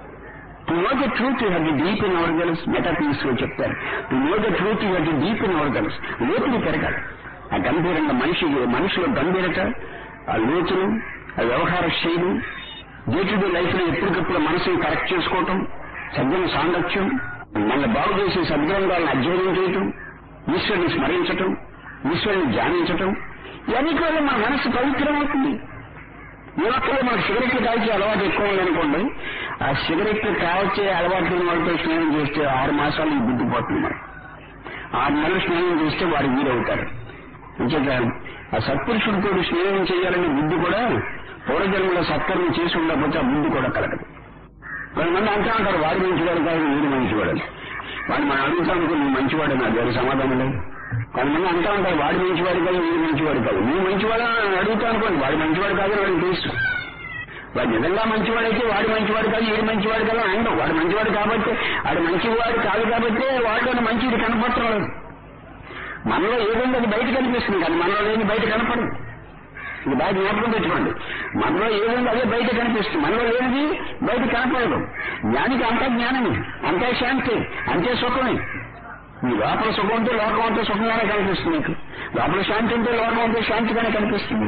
to know the truth you have the deep in our gals metaphysics లో చెప్తారు to know the truth you have the deep in our gals లోతులు పెరగాలి ఆ గంభీరంగా మనిషి మనిషిలో గంభీరత ఆ లోతులు ఆ వ్యవహార శైలి డే టు డే లైఫ్ లో ఎప్పటికప్పుడు మనసుని కరెక్ట్ చేసుకోవటం సజ్జన సాంగత్యం మన బాగు చేసే సద్గ్రంథాలను అధ్యయనం చేయటం ఈశ్వరుని స్మరించటం ఈశ్వరుని ధ్యానించటం ఇవన్నీ కూడా మన మనస్సు పవిత్రమవుతుంది ఏ ఒక్కరు మనకు సిగరెట్లు కాల్చే అలవాటు ఎక్కువ ఉందనుకోండి ఆ సిగరెట్లు కాల్చే అలవాటు ఉన్న వాళ్ళతో స్నేహం చేస్తే ఆరు మాసాలు ఈ బుద్ధి పోతుంది మనకు ఆరు నెలలు స్నేహం చేస్తే వారు వీరవుతారు అంచేత ఆ సత్పురుషుడితో స్నేహం చేయాలనే బుద్ధి కూడా పూర్వజన్మలో సత్కర్మ చేసి ఉండకపోతే ఆ బుద్ధి కూడా కలగదు కొంతమంది అంటా ఉంటారు వాడు మంచివాడు కాదు వీడు మంచివాడు అని. వాడు మనం అడుగుతా అనుకో నువ్వు మంచివాడు నాకు అది సమాధానం లేదు కొంతమంది అంటా ఉంటారు వాడు మంచివాడు కాదు వీడు మంచివాడు కాదు నువ్వు మంచివాడు అని అడుగుతా అనుకోండి వాడు మంచివాడు కాదు అని వాడికి తెలుసు వాడు నిజంగా మంచివాడైతే వాడు మంచివాడు కాదు వీడు మంచివాడు కాదు అని అనడం వాడు మంచివాడు కాబట్టి వాడు మంచివాడు కాదు కాబట్టి వాడిలో మంచిది కనపడటం లేదు మనలో ఏదుందో అది బయట కనిపిస్తుంది కానీ మనలో లేని బయట కనపడదు ఇది బాగా జ్ఞాపకం పెట్టుకోండి మనలో ఏదుందో అదే బయట కనిపిస్తుంది మనలో లేనిది బయట కనపడదు జ్ఞానికి అంతా జ్ఞానమే అంతే శాంతి అంతే సుఖమే మీ లోపల సుఖం ఉంటే లోకం అంతా సుఖంగానే కనిపిస్తుంది మీకు లోపల శాంతి ఉంటే లోకం అంతా శాంతిగానే కనిపిస్తుంది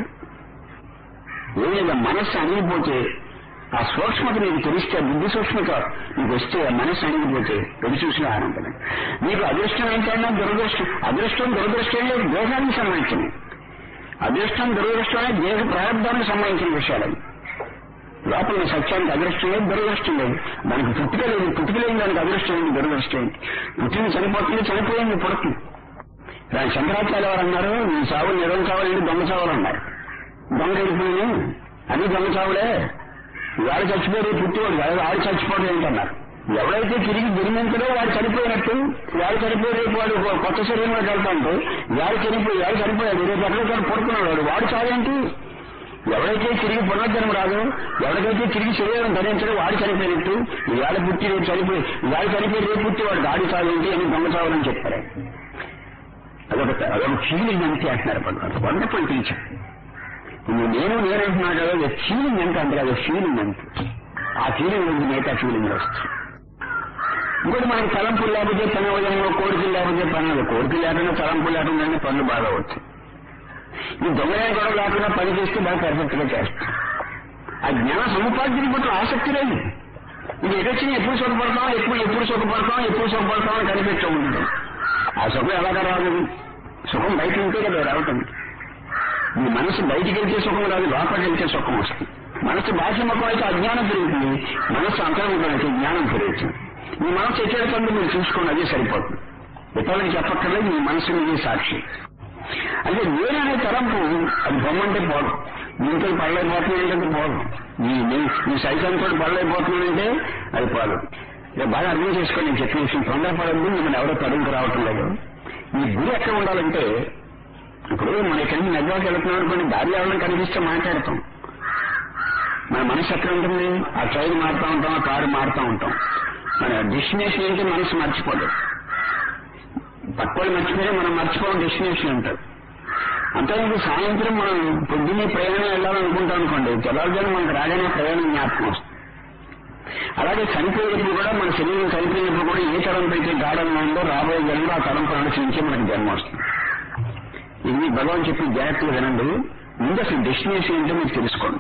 ఏదైనా మనస్సు అణిగిపోతే ఆ సూక్ష్మత నీకు తెలిస్తే ఆ బుద్ధి సూక్ష్మత నీకు వస్తే ఆ మనస్సు అణిగిపోతే ఎది చూసిన ఆనందమే నీకు అదృష్టం ఏంటన్నా దురదృష్టం అదృష్టం దురదృష్టం లేదు దేహానికి సంబంధించినవి అదృష్టం దురదృష్టం అనేది దేహ ప్రారంభానికి సంబంధించిన విషయాలు లోపల నీ సత్యానికి అదృష్టం లేదు దురదృష్టం లేదు మనకి పుట్టుక లేదు పుట్టుక లేని దానికి అదృష్టం ఉంది దురదృష్టం ఏంటి పుట్టింది చనిపోతుంది చనిపోయింది పుడుతుంది దాని శంకరాచార్య వారు అన్నారు నీ చావు నిరం చావాలంటే దొంగ చావులు అన్నారు దొంగ వెళ్ళిపోయి అది దొంగ చావులే వాడు చచ్చిపోయి పుట్టివాడు కాదు వాడు చచ్చిపోవడం ఏంటన్నారు ఎవడైతే తిరిగి జన్మించడో వాడు చనిపోయినట్టు వాడు చనిపోయి రేపు వాడు ఒక కొత్త శరీరంలోకి వెళ్తాంటే వాడు చనిపోయి వాడు చనిపోయాడు రేపు ఎక్కడో పడుకున్నాడు వాడు వాడు చావేంటి ఎవరైతే తిరిగి పునర్జన్మ రాదు ఎవరికైతే తిరిగి శరీరం ధరించడం వాడు చనిపోయినట్టు ఇవాళ పుట్టి రేపు చనిపోయి ఇవాళ చనిపోయి రేపు పుట్టి వాడు గాడి చావేంటి అని దొంగ చావాలని చెప్పారు అదొక అదొక ఫీలింగ్ అంతే అంటున్నారు పడుతున్నారు వండర్ఫుల్ టీచర్ నువ్వు నేను నేనంటున్నా కదా అది ఫీలింగ్ అంటే అంత కదా ఫీలింగ్ అంతే ఆ ఫీలింగ్ నుంచి మిగతా ఫీలింగ్ వస్తుంది ఇంకోటి మనకి తలంపులు లేకపోతే పని అవ్వదంలో కోరికలు లేకపోతే పని అవ్వదు కోరికలు లేకుండా తలంపులు లేకుండా పనులు బాగా అవుతాయి ఈ దొంగలే గొడవ లేకుండా పని చేస్తే బాగా పర్ఫెక్ట్ గా చేస్తాం ఆ జ్ఞాన సముపార్జన పట్ల ఆసక్తి లేదు ఇది ఎటొచ్చినా ఎప్పుడు సుఖపడతాం ఎప్పుడు ఎప్పుడు సుఖపడతాం ఎప్పుడు సుఖపడతాం అని కనిపెట్ట ఉండదు ఆ సుఖం ఎలాగా రాదు సుఖం బయట ఉంటే కదా రావటం మీ మనసు బయటికి వెళ్తే సుఖం రాదు లోపలికి వెళ్తే సుఖం వస్తుంది మనసు బాహ్యముఖం అయితే అజ్ఞానం పెరుగుతుంది మనసు అంతర్ముఖం అయితే జ్ఞానం పెరుగుతుంది మీ మనసు ఎచ్చేటప్పుడు మీరు చూసుకోండి అదే సరిపోతుంది ఇతరులకు చెప్పక్కర్లేదు మీ మనసు మీదే సాక్షి అంటే నేననే తలంపు అది బొమ్మంటే పోదు దీంతో పడలేకపోతున్నానంటే పోదు నీ నీ- నీ సైతంతో పడలేకపోతున్నానంటే అది పోదు ఇక బాగా అర్థం చేసుకోండి నేను చెప్పిన విషయం తొందరపడద్దు మిమ్మల్ని ఎవరో తడుముకు రావటం లేదు మీ గురి ఎక్కడ ఉండాలంటే ఇప్పుడు మన ఇక్కడి నుంచి మెదవాకి వెళ్తున్నాం అనుకోండి దారి ఎవరైనా కనిపిస్తే మాట్లాడతాం మన మనసు ఎక్కడ ఉంటుంది ఆ ట్రైన్ మారుతూ ఉంటాం ఆ కారు మారుతూ ఉంటాం మన డెస్టినేషన్ ఏంటి మనసు మర్చిపోదు పక్కలు మర్చిపోయినా మనం మర్చిపోవడం డెస్టినేషన్ అంటారు అంతేందుకు సాయంత్రం మనం పొద్దున్నే ప్రయాణం వెళ్ళాలనుకుంటాం అనుకోండి తెల్లవారుజాము మనకు రాగానే ప్రయాణం జ్ఞాపకం వస్తుంది అలాగే చనిపోయేటప్పుడు కూడా మన శరీరం చనిపోయినప్పుడు కూడా ఏ తలంపు అయితే గాఢంగా ఉందో రాబోయే జన్మలో ఆ తలంపు అనుసరించి మనకి జన్మ వస్తుంది ఇది భగవాన్ చెప్పి జాగ్రత్తగా వినండి ముందు అసలు డెస్టినేషన్ ఏంటో మీకు తెలుసుకోండి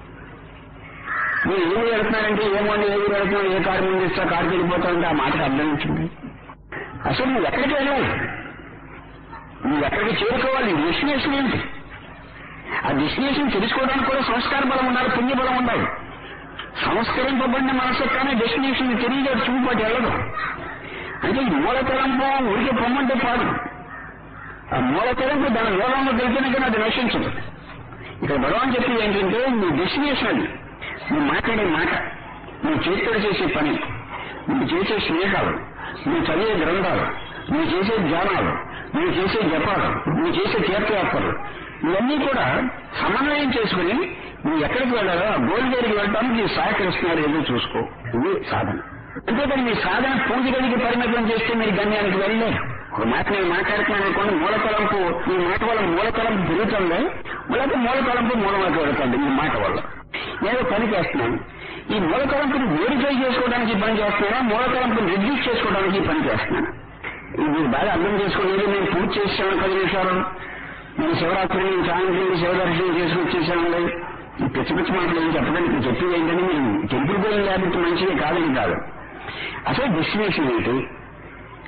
మీరు ఏమి వెళ్తున్నారంటే ఏమోండి ఏ ఊరు వెళ్తున్నాం ఏ కారు ముందు ఇస్తా కారుకి వెళ్ళిపోతామంటే ఆ మాటకు అర్థం వచ్చింది అసలు నువ్వు ఎక్కడికి వెళ్ళాలి నువ్వు ఎక్కడికి చేరుకోవాలి డెస్టినేషన్ ఏంటి ఆ డెస్టినేషన్ తెలుసుకోవడానికి కూడా సంస్కార బలం ఉండాలి పుణ్య బలం ఉండాలి సంస్కరింపబడిన మనసు కానీ డెస్టినేషన్ తెలియలేదు చూపాటి వెళ్ళదు అంటే ఈ మూల తలంపు ఊరికే పొమ్మంటే పాడు ఆ మూల తలంపు దాని మూలంలో తెలిసినా కానీ అది నశించదు ఇక్కడ భగవాన్ చెప్పేది ఏంటంటే నీ డెస్టినేషన్ అది నువ్వు మాట్లాడే మాట నువ్వు చేతితో చేసే పని నువ్వు చేసే స్నేహాలు నువ్వు చదివే గ్రంథాలు నువ్వు చేసే ధ్యానాలు నువ్వు చేసే జపాలు నువ్వు చేసే తీర్థయాత్రలు ఇవన్నీ కూడా సమన్వయం చేసుకుని నువ్వు ఎక్కడికి వెళ్ళాలో ఆ గోల్ దగ్గరికి వెళ్ళడానికి నీ సహకరిస్తున్నారు ఏదో చూసుకో ఇది సాధన అంతేకాని మీ సాధన పూజ గదికి పరిమితం చేస్తే మీరు గమ్యానికి వెళ్ళలేరు ఒక మాట నేను మాట్లాడుతున్నాను అనుకోండి మూల తలంపు ఈ మాట వల్ల మూల తలంపు పెరుగుతుంది లేకపోతే మూల తలంపు మూలంలోకి వెళుతుంది ఈ మాట వల్ల నేను పని చేస్తున్నాను ఈ మూల తలంపుని వెరిఫై చేసుకోవడానికి ఈ పని చేస్తున్నానా మూల తలంపుని రిడ్యూస్ చేసుకోవడానికి ఈ పని చేస్తున్నాను ఇది మీరు బాగా అర్థం చేసుకోలేదు నేను పూజ చేసాను పది నిమిషాలు నేను శివరాత్రి నేను సాయంత్రం శివదర్శనం చేసుకొచ్చేసాను ఈ పిచ్చి పిచ్చి మాటలు ఏం చెప్పడానికి ఇప్పుడు చెప్పేది ఏంటంటే మీరు టెంపుల్ పోయిన లేకపోతే మంచిది కాదని కాదు అసలు డెస్టినేషన్ ఏంటి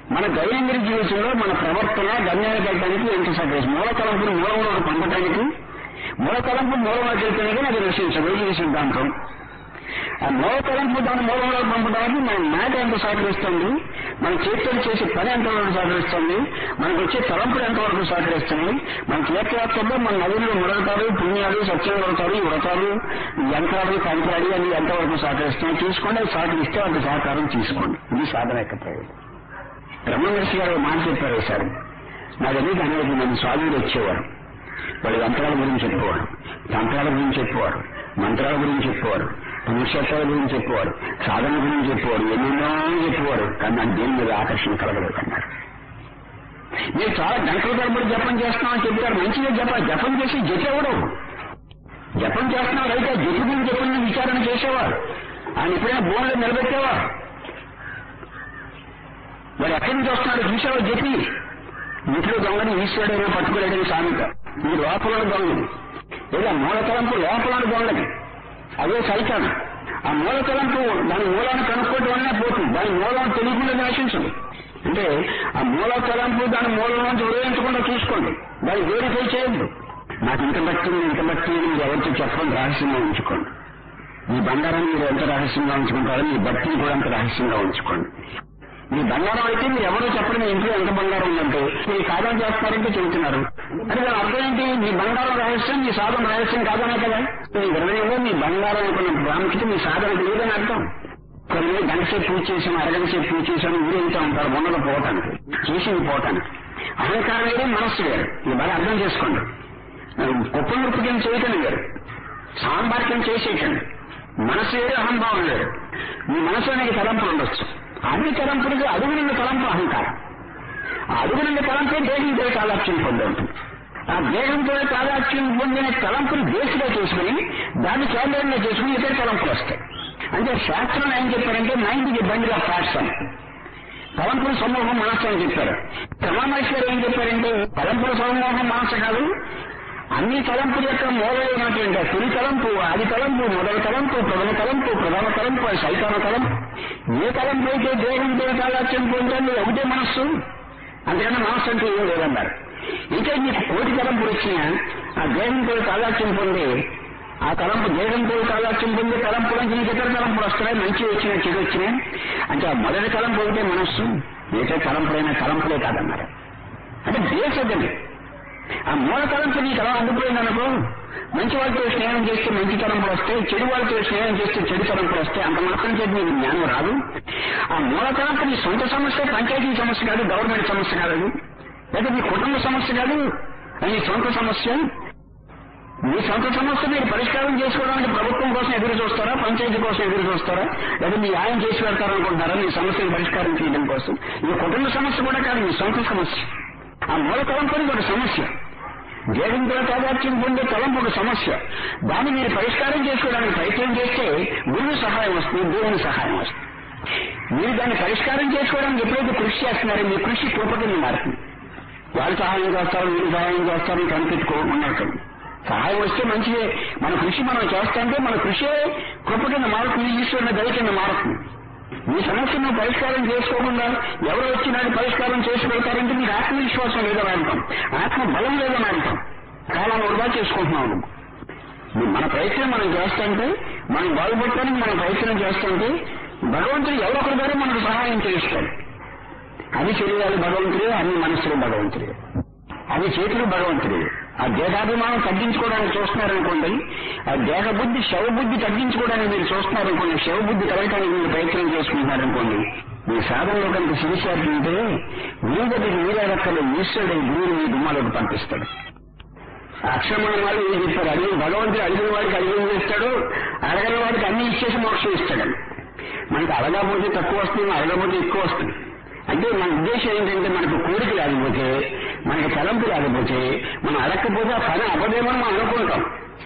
మన దైనందిన జీవితంలో మన ప్రవర్తన గమ్యానికి వెళ్ళడానికి ఎంత సహకరిస్తుంది మూల తలంపుని మూలంలో పంపడానికి మూల తలంపు మూలంలోకి వెళ్తేనే అది నశించదు ఇది సిద్ధాంతం ఆ మూల తలంపు దాని మూలంలో పంపడానికి మన మాట ఎంత సహకరిస్తుంది మన చేతితో చేసే పని ఎంతవరకు సహకరిస్తుంది మనకు వచ్చే తలంపులు ఎంతవరకు సహకరిస్తుంది మన తీర్థయాత్రలో మన నదులు ముడతారు పుణ్యాలు సత్యం కొడతారు వ్రతాలు యంత్రాలు కంత్రాలు అన్ని ఎంతవరకు సహకరిస్తున్నాయి చూసుకోండి అది సహకరిస్తే వాళ్ళకి సహకారం తీసుకోండి ఇది సాధన యొక్క ప్రయోజనం బ్రహ్మదర్శి గారు ఒక మాట చెప్పారు సార్ నా దగ్గరికి అనేక మంది స్వాములు వచ్చేవారు వాళ్ళు యంత్రాల గురించి చెప్పేవారు తంత్రాల గురించి చెప్పేవారు మంత్రాల గురించి చెప్పేవారు పురుషత్వాల గురించి చెప్పేవారు సాధన గురించి చెప్పేవారు ఎన్నెన్నో చెప్పేవారు కానీ నాకు దేని మీద ఆకర్షణ కలగలేదు అన్నారు మీరు చాలా గంటల తరబడి జపం చేస్తున్నామని చెప్తారు మంచిగా జప జపం చేసి జపేవాడు జపం చేస్తున్నావు అయితే జపం గురించి చెప్పిన విచారణ చేసేవారు ఆయన ఎప్పుడైనా బోన్లో నిలబెట్టేవారు మరి ఎక్కడి నుంచి వస్తున్నాడు చూసావో చెప్పి ఇంట్లో దొంగని ఈశ్వరుడైనా పట్టుకోలేడని సామెత ఈ లోపల దొంగని లేదా మూల తలంపు లోపల దొంగని అదే సైతాన్ ఆ మూల తలంపు దాని మూలాన్ని కనుక్కోవడం వల్లనే పోతుంది దాని మూలం తెలియకుండా నశించదు అంటే ఆ మూల తలంపు దాని మూలం నుంచి ఉదయించకుండా చూసుకోండి దాన్ని వేరిఫై చేయొద్దు నాకు ఇంత భక్తి ఉంది, ఇంత భక్తి ఉంది, మీరు ఎవరితో చెప్పండి రహస్యంగా ఉంచుకోండి మీ బంగారాన్ని మీరు ఎంత రహస్యంగా ఉంచుకుంటారో మీ భక్తిని కూడా అంత రహస్యంగా ఉంచుకోండి మీ బంగారం అయితే మీరు ఎవరో చెప్పండి మీ ఇంట్లో ఎంత బంగారం ఉందంటే మీరు సాధన చేస్తారంటే చెబుతున్నారు అంటే దాని అర్థం ఏంటి మీ బంగారం రహస్యం మీ సాధన రహస్యం కాదనే కదా మీ హృదయంలో మీ బంగారం అనుకున్న ప్రాముఖ్యత మీ సాధనకు లేదని అర్థం కొన్ని గంట సేపు పూజ చేసాను అరగంట సేపు పూజ చేశాను ఊరేగుతూ ఉంటారు మొన్నలు పోవటానికి చేసింది పోవటానికి అహంకారం వేరే మనస్సు వేరు ఇది బాగా అర్థం చేసుకోండి గొప్ప నృత్యం చేయటం వేరు సాంబార్క్యం చేసేయకండి మనసు వేరు అహంభావం వేరు మీ మనసు అనేది తలంపులు ఉండొచ్చు అన్ని తలంపులకు అడుగునున్న తలంపు అహంకారం ఆ అడుగునున్న తలంపే దేహంతో తాదాత్యం పొంది ఉంటుంది ఆ దేహంతో తాదాత్యం పొందిన తలంపుని బేస్గా చేసుకుని దాన్ని కేంద్రంగా చేసుకుని ఇతర తలంపులు వస్తాయి అంటే శాస్త్రం ఏం చెప్పారంటే మైండ్కి బండి ఆఫ్ థాట్స్ అని తలంపుల సమూహం మనస్సు అని చెప్పారు రమామేశ్వర్ ఏం చెప్పారంటే తలంపుల సమూహం మనస్సు కాదు అన్ని తలంపుల యొక్క మూలమైనటువంటి తొలి తలంపు ఆది తలంపు మొదటి తలంపు ప్రథమ తలంపు ప్రధాన తలంపు అది సైతాన తలంపు ఏ తలంపు అయితే దేహంతో తాదాత్యం పొందండి ఒకటే మనస్సు అంతకన్నా మనస్సు అంటే ఏం లేదన్నారు ఇంకా మీకు కోటి తలంపులు వచ్చినా ఆ దేహంతో తాదాత్యం పొంది ఆ తలంపు దేహంతో తాదాత్యం పొంది తలంపుల నుంచి నీకు ఇతర తలంపులు వస్తున్నాయి మంచి వచ్చినా చెడు వచ్చినాయి అంటే ఆ మొదటి తలంపు ఒకటే మనస్సు మిగతా తలంపులైన తలంపులే కాదన్నారు అంటే బేస్ అదండి ఆ మూల తలంపు నీకు అలా అందుకుపోయింది అనుకో మంచి వాళ్ళతో స్నేహం చేస్తే మంచి తలంపులు వస్తాయి చెడు వాళ్ళతో స్నేహం చేస్తే చెడు తలంపులు వస్తాయి అంత మాత్రం చేతి నీకు జ్ఞానం రాదు ఆ మూల తలంపు నీ సొంత సమస్య పంచాయతీ సమస్య కాదు గవర్నమెంట్ సమస్య కాదు అది. లేదా మీ కుటుంబ సమస్య కాదు అది నీ సొంత సమస్య మీ సొంత సమస్య మీరు పరిష్కారం చేసుకోవడానికి ప్రభుత్వం కోసం ఎదురు చూస్తారా పంచాయతీ కోసం ఎదురు చూస్తారా లేదా మీ ఆయన చేసి పెడతారనుకుంటారా మీ సమస్యను పరిష్కారం చేయడం కోసం ఇది కుటుంబ సమస్య కూడా కాదు మీ సొంత సమస్య ఆ మూల తలంపు అనేది ఒక సమస్య దేహంతో తాదాత్యం పొందే తలంపు ఒక సమస్య దాన్ని మీరు పరిష్కారం చేసుకోవడానికి ప్రయత్నం చేస్తే గురువు సహాయం వస్తుంది దేవుని సహాయం వస్తుంది మీరు దాన్ని పరిష్కారం చేసుకోవడానికి ఎప్పుడైతే కృషి చేస్తున్నారో మీ కృషి కృప కింద మారుతుంది వాళ్ళు సహాయం చేస్తారు మీరు సహాయం చేస్తారు కనిపెట్టుకోమన్నట్టు సహాయం వస్తే మంచిదే మన కృషి మనం చేస్తాంటే మన కృషి కృప కింద మారుతుంది ఈశ్వరుని దయ కింద మారుతుంది మీ సమస్యను పరిష్కారం చేసుకోకుండా ఎవరు వచ్చినాడు పరిష్కారం చేసి పెడతారంటే మీకు ఆత్మవిశ్వాసం లేదని అర్థం ఆత్మ బలం లేదని అర్థం కాలం వృధా చేసుకుంటున్నాం నువ్వు. మీ- మన ప్రయత్నం మనం చేస్తుంటే మనం బాగుపడటానికి మనం ప్రయత్నం చేస్తుంటే భగవంతుడు ఎవరో ఒకరి ద్వారా మనకు సహాయం చేస్తాడు అవి శరీరాలు భగవంతుడే అన్ని మనస్సులు భగవంతుడే అవి చేతులు భగవంతుడే ఆ దేహాభిమానం తగ్గించుకోవడానికి చూస్తున్నారనుకోండి ఆ దేహ బుద్ధి శవ బుద్ధి తగ్గించుకోవడానికి మీరు చూస్తున్నారనుకోండి శవ బుద్ధి కలగటానికి మీరు ప్రయత్నం చేసుకుంటున్నారనుకోండి మీ సాధనలో కనుక సిరిశాటి ఉంటే గురువు దగ్గరికి మీరే రక్కలు ఈశ్వరుడు గురువుని మీ గుమ్మాలకు పంపిస్తాడు అక్షరమైన వాళ్ళు ఏం చెప్పారు అడిగి భగవంతుడు అడిగిన వాడికి అడిగిన చేస్తాడు అడగని వాడికి అన్ని ఇచ్చేసి మోక్షం ఇస్తాడు మనకి అడగకపోతే తక్కువ వస్తుంది అడగకపోతే ఎక్కువ వస్తుంది అంటే మన ఉద్దేశం ఏంటంటే మనకు కోరిక లేకపోతే మనకి తలంపు లేకపోతే మనం అడగకపోతే ఆ పని అవ్వదేమని మనం అనుకుంటాం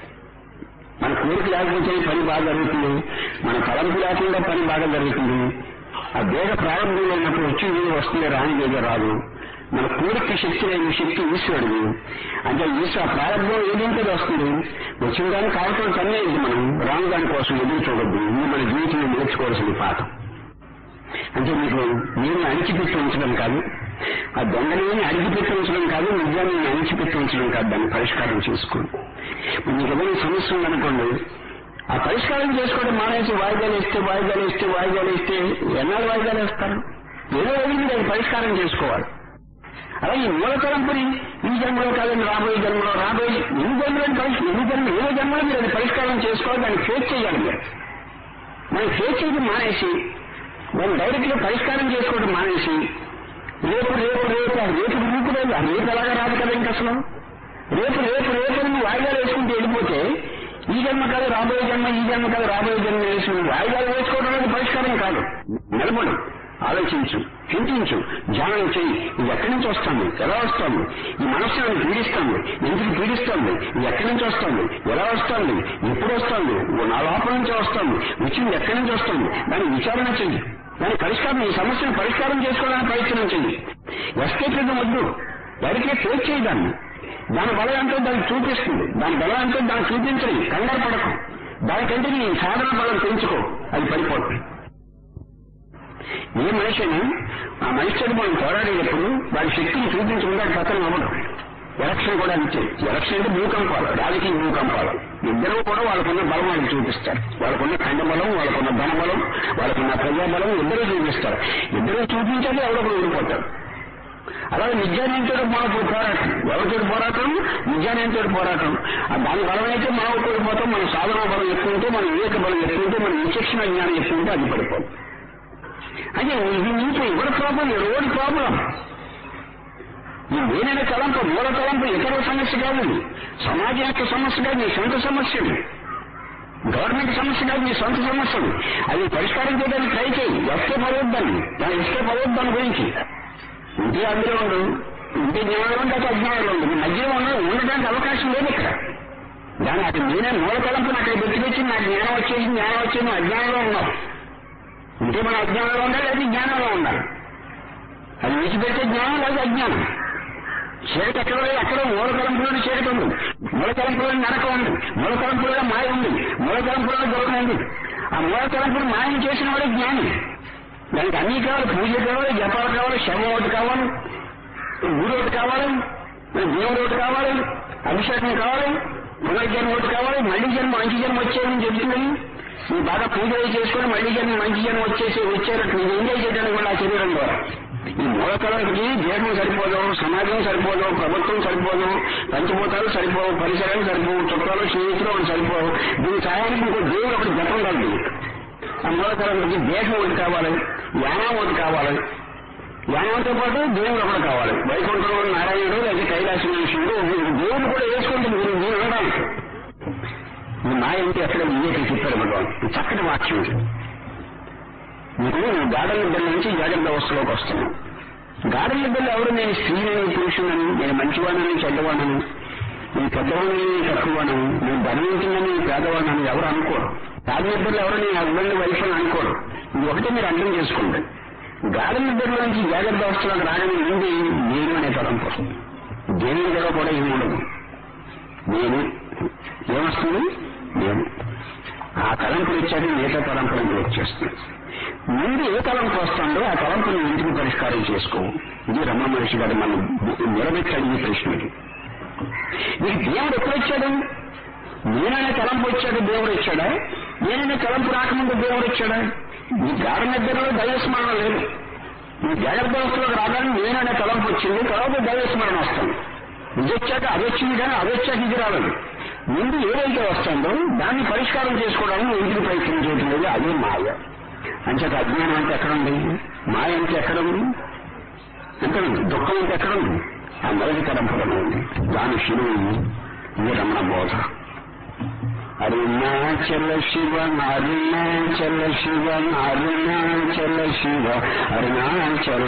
మన కోరిక లేకపోతే పని బాగా జరుగుతుంది మన తలంపు లేకుండా పని బాగా జరుగుతుంది ఆ దేహ ప్రారంభంలో ఉన్నప్పుడు వచ్చింది వస్తుంది రాని ఏదో రాదు మన కోరిక శక్తి లేని శక్తి ఈశ్వరుడు అంటే ఈశ్వర ప్రారంభం ఏదంటే అది వస్తుంది వచ్చిన దాన్ని కావటం కన్నేది మనం రాని దాని కోసం ఎదురు చూడద్దు ఇది మన జీవితంలో నేర్చుకోవాల్సిన పాఠం అంటే మీకు నేను అణిచిపెట్టి ఉంచడం కాదు ఆ దొంగని అణిచిపెట్టి ఉంచడం కాదు నిజాన్ని అణిచిపెట్టి ఉంచడం కాదు దాన్ని పరిష్కారం చేసుకోండి మీకు ఏదైనా సమస్య ఉందనుకోండి ఆ పరిష్కారం చేసుకోవడం మానేసి వాయిదాలు ఇస్తే వాయిదాలు ఇస్తే వాయిదాలు ఇస్తే ఎన్నాళ్ళు వాయిదాలు వేస్తారు ఏదో రోజు మీరు అది పరిష్కారం చేసుకోవాలి అలాగే ఈ మూల తలంపుని ఈ జన్మలో కాదని రాబోయే జన్మలో రాబోయే ఎన్ని జన్మలని పరిష్కారం ఎన్ని జన్మ ఏ జన్మలో మీరు అది పరిష్కారం చేసుకోవాలి దాన్ని ఫేస్ చేయాలి మీరు మనం ఫేస్ చేయడం మానేసి మనం డైరెక్ట్ గా పరిష్కారం చేసుకోవడం మానేసి రేపు రేపు రేపు ఆ రేపు రేపు లేదు ఆ రేపు ఎలాగా రాదు కదా ఇంక అసలు రేపు రేపు రేపు నువ్వు వాయిదాలు వేసుకుంటూ వెళ్ళిపోతే ఈ జన్మ కాదు రాబోయే జన్మ ఈ జన్మ కాదు రాబోయే జన్మ వేసి నువ్వు వాయిదాలు వేసుకోవడం అనేది పరిష్కారం కాదు నిలబడు ఆలోచించు చింతించు ధ్యానం చెయ్యి ఇది ఎక్కడి నుంచి వస్తుంది ఎలా వస్తుంది ఈ మనస్సు నన్ను పీడిస్తుంది ఎందుకు పీడిస్తుంది ఇది ఎక్కడి నుంచి వస్తుంది ఎలా వస్తుంది ఎప్పుడు వస్తుంది ఓ నా లోపల నుంచి వస్తుంది వచ్చింది ఎక్కడి నుంచి వస్తుంది దాన్ని విచారణ చెయ్యి దాని పరిష్కారం ఈ సమస్యను పరిష్కారం చేసుకోవడానికి ప్రయత్నం చెయ్యి ఎస్కేపిజం వద్దు డైరెక్ట్గా ఫేస్ చేయి దాన్ని దాని బలం ఎంతో దానికి చూపిస్తుంది దాని బలం ఎంతో దానికి చూపించదు కంగారు పడకు దానికంటే నీ సాధన బలం పెంచుకో అది పడిపోతుంది ఏ మనిషిని ఆ మనిషిని మనం పోరాడేటప్పుడు వాడి శక్తిని చూపించకుండా పతనం అవ్వడం ఎలక్షన్ కూడా అంతే ఎలక్షన్ అంటే భూకంపాలు రాజకీయ భూకంపాలు ఇద్దరు కూడా వాళ్ళకున్న బలం వాళ్ళకి చూపిస్తారు వాళ్ళకున్న ఖండ బలం వాళ్ళకున్న ధన బలం వాళ్ళకున్న ప్రజాబలం ఇద్దరూ చూపిస్తారు ఇద్దరూ చూపించాలి ఎవడొకరు ఓడిపోతారు అలాగే నిజానంతో మనకు పోరాటం ఎవరితో పోరాటం నిజానంతో పోరాటం ఆ దాని బలమైతే మనం ఓడిపోతాం మన సాధన బలం ఎక్కువ ఉంటే మన వివేక బలం ఎక్కువ ఉంటే మన విచక్షణ జ్ఞానం ఎక్కువ ఉంటే అది పడిపోతాం అంటే ఇది నీకు ఎవరి ప్రాబ్లం ఎవరి ప్రాబ్లం ఈ నేనైన తలంపు మూల తలంపు ఇతర సమస్య కాదు ఇది. సమాజం యొక్క సమస్య కాదు నీ సొంత సమస్య ఇది. గవర్నమెంట్ సమస్య కాదు నీ సొంత సమస్యలు అది పరిష్కారం చేయడానికి ట్రై చేయి ఎస్కేప్ అవ్వద్దని దాని ఎస్కేప్ అవ్వద్దు దాని గురించి ఇంటి అందులో ఉండు ఇంటి జ్ఞానంలో ఉంటే అటు అజ్ఞానంలో ఉండు నీ మధ్యలో ఉండ ఉండడానికి అవకాశం లేదు ఇక్కడ దాని అటు నేనే మూల తలంపు నాకు పెట్టి పెట్టి నాకు జ్ఞానం వచ్చేసి జ్ఞానం వచ్చేసి అజ్ఞానంలో ఉన్నావు ఉంటే మన అజ్ఞానంలో ఉండాలి అది జ్ఞానంలో ఉండాలి అది విడిచిపెడితే జ్ఞానం లేదా అజ్ఞానం చీకటి ఎక్కడ లేదు అక్కడ మూలకలంపులోని చీకటి ఉంది మూలకలంపులోని నరక ఉంది మూలకలంపులో మాయ ఉంది మూలకలంపులో దొరకం ఉంది ఆ మూలకలంపులు మాయం చేసిన వాడే జ్ఞాని దానికి అన్ని కావాలి పూజ కావాలి జపాలు కావాలి శవం ఒకటి కావాలి ఊరు ఒకటి కావాలి దేవుడు ఒకటి కావాలి అభిషేకం కావాలి పునర్జన్మ ఒకటి కావాలి మళ్ళీ జన్మ మంచి జన్మ వచ్చేదని చెప్తున్నాను నువ్వు బాగా పూజ అవి చేసుకొని మళ్ళీ జన్మ మంచి జన్మ వచ్చేసి వచ్చేటట్టు నువ్వు ఎంజాయ్ చేయడానికి కూడా ఆ శరీరం ద్వారా ఈ మూలకలకి దేహం సరిపోదు సమాజం సరిపోదు ప్రభుత్వం సరిపోదు పంచభూతాలు సరిపోవు పరిసరాలు సరిపోవు చుట్టాలు స్నేహితులు ఒకటి సరిపోవు దీని సహాయానికి ఇంకో దేవుడు ఒకటి జపం కాదు దీనికి. ఆ మూలకలకి దేహం ఒకటి కావాలి యానం ఒకటి కావాలి యానంతో పాటు దేవుడు ఒకటి కావాలి వైకుంఠంలో ఉన్న నారాయణుడు లేదా కైలాసమేశ్వరుడు దేవుడు కూడా వేసుకుంటుంది మీరు మీరు అనడానికి ఈ మాయ అంటే ఎక్కడ వివేకం చెప్పారు భగవాన్ ఇది చక్కటి వాక్యం ఇది మీకు గాఢ నిద్ర నుంచి జాగ్రత్త అవస్థలోకి వస్తున్నాం గాఢ నిద్రలో ఎవరు నేను స్త్రీని పురుషునని నేను మంచివాడని చెడ్డవాడని నేను పెద్దవాడిని తక్కువను నేను ధనవంతులని పేదవాడని ఎవరు అనుకోరు గాఢ నిద్రలో ఎవరు నేను హస్బెండ్ వైఫ్ అని అనుకోరు ఇది ఒకటే మీరు అర్థం చేసుకోండి గాఢ నిద్రలో నుంచి జాగ్రత్త అవస్థలోకి రాగానే ముందు నేను అనే తలంపు వస్తుంది దేని కూడా కూడా ఏమి ఉండదు నేను ఏమొస్తుంది నేను ఆ తలంపులు ఇచ్చాక మిగతా తలంపులను వచ్చేస్తుంది ముందు ఏ తలంపు వస్తుందో ఆ తలంపుని ఇంటికి పరిష్కారం చేసుకో ఇది రమణ మహర్షి గారు మనం నిలబెట్టి అడిగే ప్రశ్న ఇది నీకు దేవుడు ఎప్పుడు వచ్చాడు నేననే తలంపు వచ్చాడు దేవుడు వచ్చాడా నేననే తలంపు రాకముందు దేవుడు వచ్చాడా నీ గాఢ నిద్రలో దైవస్మరణ లేదు నీ జాగ్రత్త అవస్థలోకి రాగానే నేననే తలంపు వచ్చింది తర్వాత దైవస్మరణ వస్తుంది ఇది వచ్చాక అది వచ్చింది కానీ అది వచ్చాక ఇది రాలేదు ముందు ఏదైతే వస్తుందో దాన్ని పరిష్కారం చేసుకోవడానికి ఇంటికి ప్రయత్నం చేయటం లేదు అదే మాయ అంచేత అజ్ఞానం అంటే ఎక్కడుంది మాయ అంటే ఎక్కడుంది ఎక్కడ ఉంది దుఃఖం అంటే ఎక్కడుంది ఆ మొదటి తరంపులను ఉంది దాని శిలువు ఇది రమణ బోధ అరుణాచల శివ అరుణాచల శివ అరుణాచల శివ అరుణాచల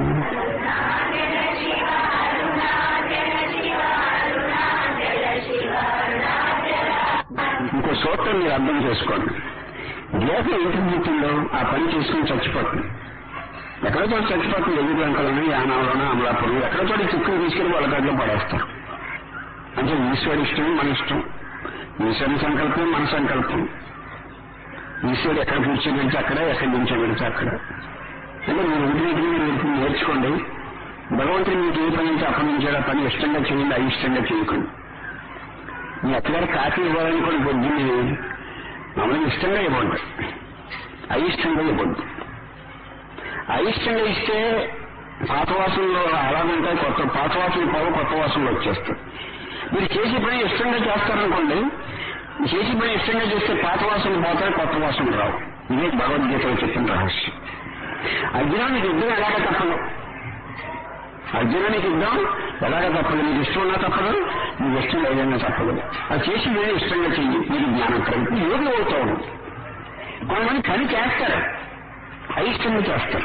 ఇంకో సూత్రం మీరు అర్థం చేసుకోండి దేహం ఎంత జీవితంలో ఆ పని చేసుకుని చచ్చిపోతుంది ఎక్కడో చోట చచ్చిపోతుంది ఎదురు లంకలను యానాలను అమలాపురం ఎక్కడో చోట చిక్కులు తీసుకెళ్లి వాళ్ళ గదిలో పడేస్తారు అంటే ఈశ్వరుడు ఇష్టం మన ఇష్టం ఈశ్వరుని సంకల్పం మన సంకల్పం ఈశ్వరుడు ఎక్కడ కూర్చోబెడితే అక్కడ ఎక్కడ నుంచోబెడితే అక్కడ అంటే మీరు ఇంటికి మీరు నేర్చుకోండి భగవంతుడు మీకు ఏ పని నుంచి అప్పగించాడో ఆ పని ఇష్టంగా చేయండి అయిష్టంగా చేయకండి మీ అత్తగారు కాఫీ ఇవ్వాలనుకోండి పొద్దున్నే మామూలుగా ఇష్టంగా ఇవ్వండి అయిష్టంగా ఇవ్వద్దు అయిష్టంగా ఇస్తే పాత వాసనలో అలాగుంటాయి కొత్త పాత వాసన పోవు కొత్త వాసనలు వచ్చేస్తాయి మీరు చేసే పని ఇష్టంగా చేస్తారనుకోండి చేసే పని ఇష్టంగా చేస్తే పాత వాసన పోతాయి కొత్త వాసన రావు ఇదే భగవద్గీతలో చెప్పిన రహస్యం అర్జునానికి యుద్ధం ఎలాగ తప్పదు అర్జునానికి యుద్ధం ఎలాగ తప్పదు మీకు ఇష్టం ఉన్నా తప్పదు మీకు ఇష్టం లేదన్నా తప్పదు అది చేసి మీరు ఇష్టంగా చెయ్యి మీకు జ్ఞానం కలిగి యోగి అవుతావు కొంతమంది పని చేస్తారు అయిష్టంగా చేస్తారు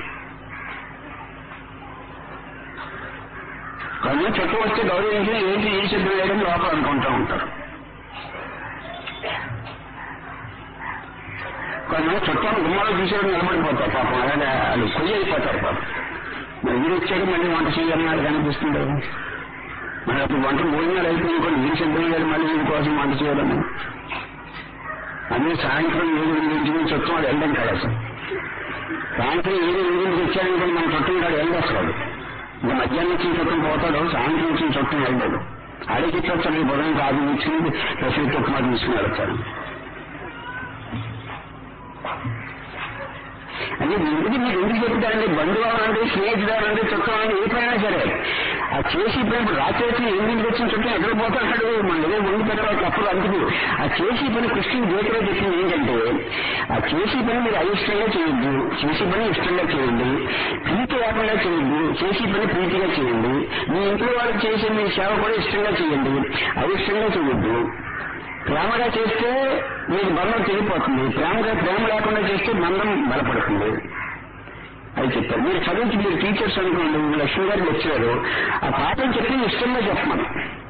కొంతమంది చుట్టూ వస్తే గౌరవించి ఏంటి ఏ సిద్ధం లేదని లోపల అనుకుంటూ ఉంటారు కొంతమంది చుట్టాలు గుమ్మాలు చూసేవాడు నిలబడిపోతారు పాపం అలాగే వాళ్ళు కొయ్యి అయిపోతారు పాపం మరి వీరు వచ్చాడు మళ్ళీ వంట చేయాలని వాళ్ళకి అనిపిస్తుంది కదా మరి అప్పుడు వంట భోజనాలు అయిపోయిన కూడా వీరు సిద్ధం లేదు మళ్ళీ వీరి కోసం వంట చేయాలని అదే సాయంత్రం ఏడు ఎనిమిది నుంచి చుట్టం వాడు వెళ్ళడం కదా అసలు సాయంత్రం ఏడు ఎనిమిదింటికి వచ్చాడనుకోండి మన చుట్టం వాడు వెళ్ళొస్తాడు ఇంకా మధ్యాహ్నం నుంచి చుట్టం పోతాడు సాయంత్రం నుంచి చుట్టం వెళ్ళాడు అడిగి వచ్చాడు బుధం కాదు ఇచ్చింది రసీదు ఉప్మా తీసుకుని వెళ్తాడు అంటే ఎందుకు మీరు ఎందుకు చెప్తారండి బంధువులండి స్నేహితులండి చుట్టాలండి ఏ పైనా సరే ఆ చేసి పని రాత్రి వచ్చి ఎనిమిదికి వచ్చిన చుట్టం ఎక్కడ పోతాడు మన ఏదో వండి పెట్టాలి తప్పులు అందుకు ఆ చేసి పని కృష్ణుని గీతలో చెప్పింది ఏంటంటే ఆ చేసి పని మీరు అయిష్టంగా చేయొద్దు చేసి పని ఇష్టంగా చేయండి ప్రీతి లేకుండా చేయొద్దు చేసి పని ప్రీతిగా చేయండి మీ ఇంట్లో వాళ్ళు చేసే మీ సేవ కూడా ఇష్టంగా చేయండి అయిష్టంగా చేయొద్దు ప్రేమగా చేస్తే మీకు బంధం తెగిపోతుంది ప్రేమగా ప్రేమ లేకుండా చేస్తే బంధం బలపడుతుంది అది చెప్పారు మీరు చదివించి మీరు టీచర్స్ అనుకోండి మీ లక్ష్మి గారికి వచ్చారు ఆ పాఠం చెప్పి ఇష్టంగా చెప్పమని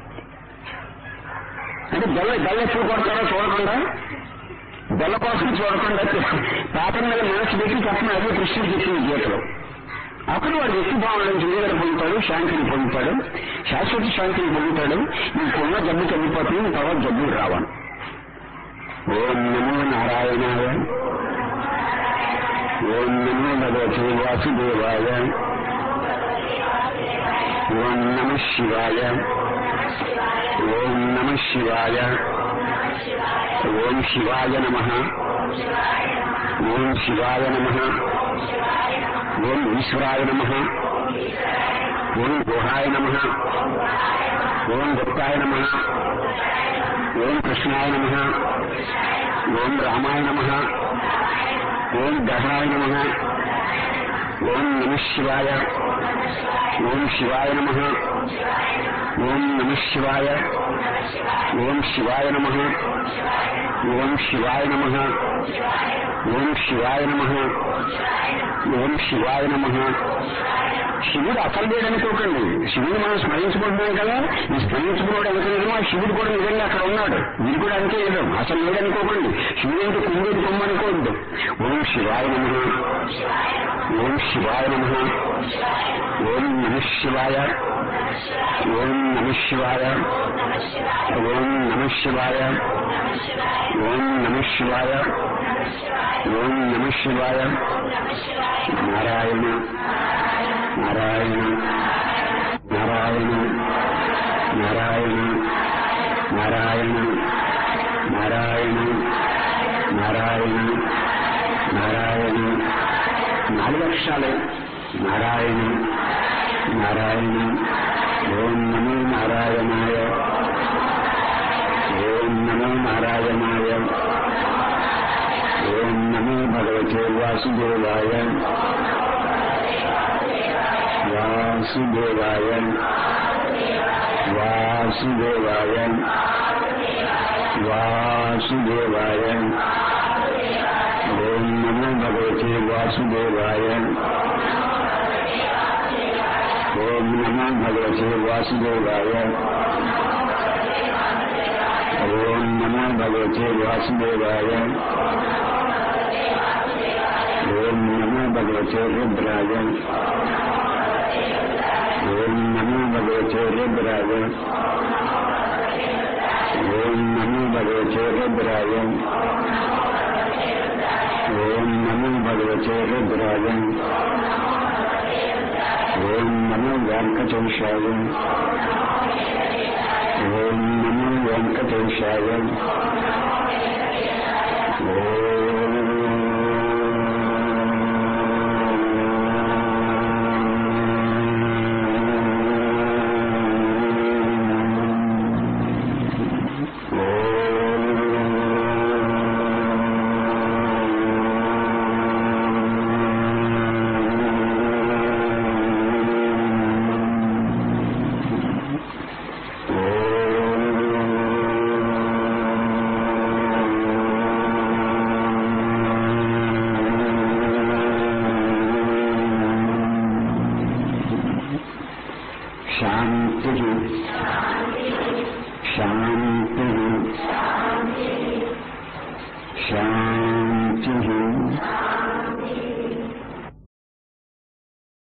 అంటే బెల్ల బెల్ల ఎప్పుడు కొడతారో చూడకుండా బెల్ల కోసం చూడకుండా పాఠం మీద మనసు పెట్టి చెప్పమని అదే కృష్ణుడు చెప్పింది గీతలో అప్పుడు వాడు వ్యక్తి భావన నుంచి విడుదల పొందుతాడు శాంతిని పొందుతాడు శాశ్వత శాంతిని పొందుతాడు నీకున్న జబ్బు తగ్గిపోతుంది తర్వాత జబ్బులు రావాలి ఓం నమో నారాయణాయ ఓం నమో భగవతే వాసుదేవాయ ఓం నమ శివాయ ఓం నమ శివాయ ఓం శివాయ నమ ఓం శివాయ నమ ఓం ఈశ్వరాయ నమ ఓం గుహాయ నమ ఓం గుప్తాయ నమ ఓం కృష్ణాయ నమ ఓం రామాయ నమ ఓం దహాయ నమ ఓం నమ శివాయ ఓం శివాయ నమ ఓం నమ శివాయ ఓం శివాయ నమ ఓం శివాయ నమ ఓం శివాయ నమ ఓం శివాయ నమ శివుడు అసలు లేడు అనుకోకండి శివుడు మనం స్మరించుకుంటున్నాం కదా ఈ స్మరించుకున్నాడు అనుకునేది మా శివుడు కూడా నిజంగా అక్కడ ఉన్నాడు ఇది కూడా అంతే నిజం అసలు లేడనుకోకండి శివుడు అంటే కుందేది కొమ్మ అనుకోవద్దు ఓం శివాయ నమ ఓం శివాయ నమ ఓం నమ శివాయ ఓం నమ శివాయ ఓం నమ శివాయ ఓం నమ శివాయ ఓం నమ శివాయ నారాయణ నారాయణ నారాయణ నారాయణ నారాయణ నారాయణ నారాయణ నారాయణ నాలుగు అక్షరాలు నారాయణ నారాయణ ఓం నమో నారాయణాయ ఓం నమో నారాయణాయ ఓం నమో భగవతే వాసుదేవాయ వాసుదేవాయ వాసుదేవాయ వాసుదేవాయ ఓం నమో భగవతే వాసుదేవాయ ఓం నమో భగవతే వాసుదేవాయ ఓం నమో భగవతే వాసుదేవాయ ఓం నమో భగవతే రుద్రాయ ఓం నమో భగవతే రుద్రాయ ఓం నమో భగవతే రుద్రాయ ఓం నమో భగవతే రుద్రాయ ఓం నమో వెంకటేశాయ ఓం నమో వెంకటేశాయ ఓం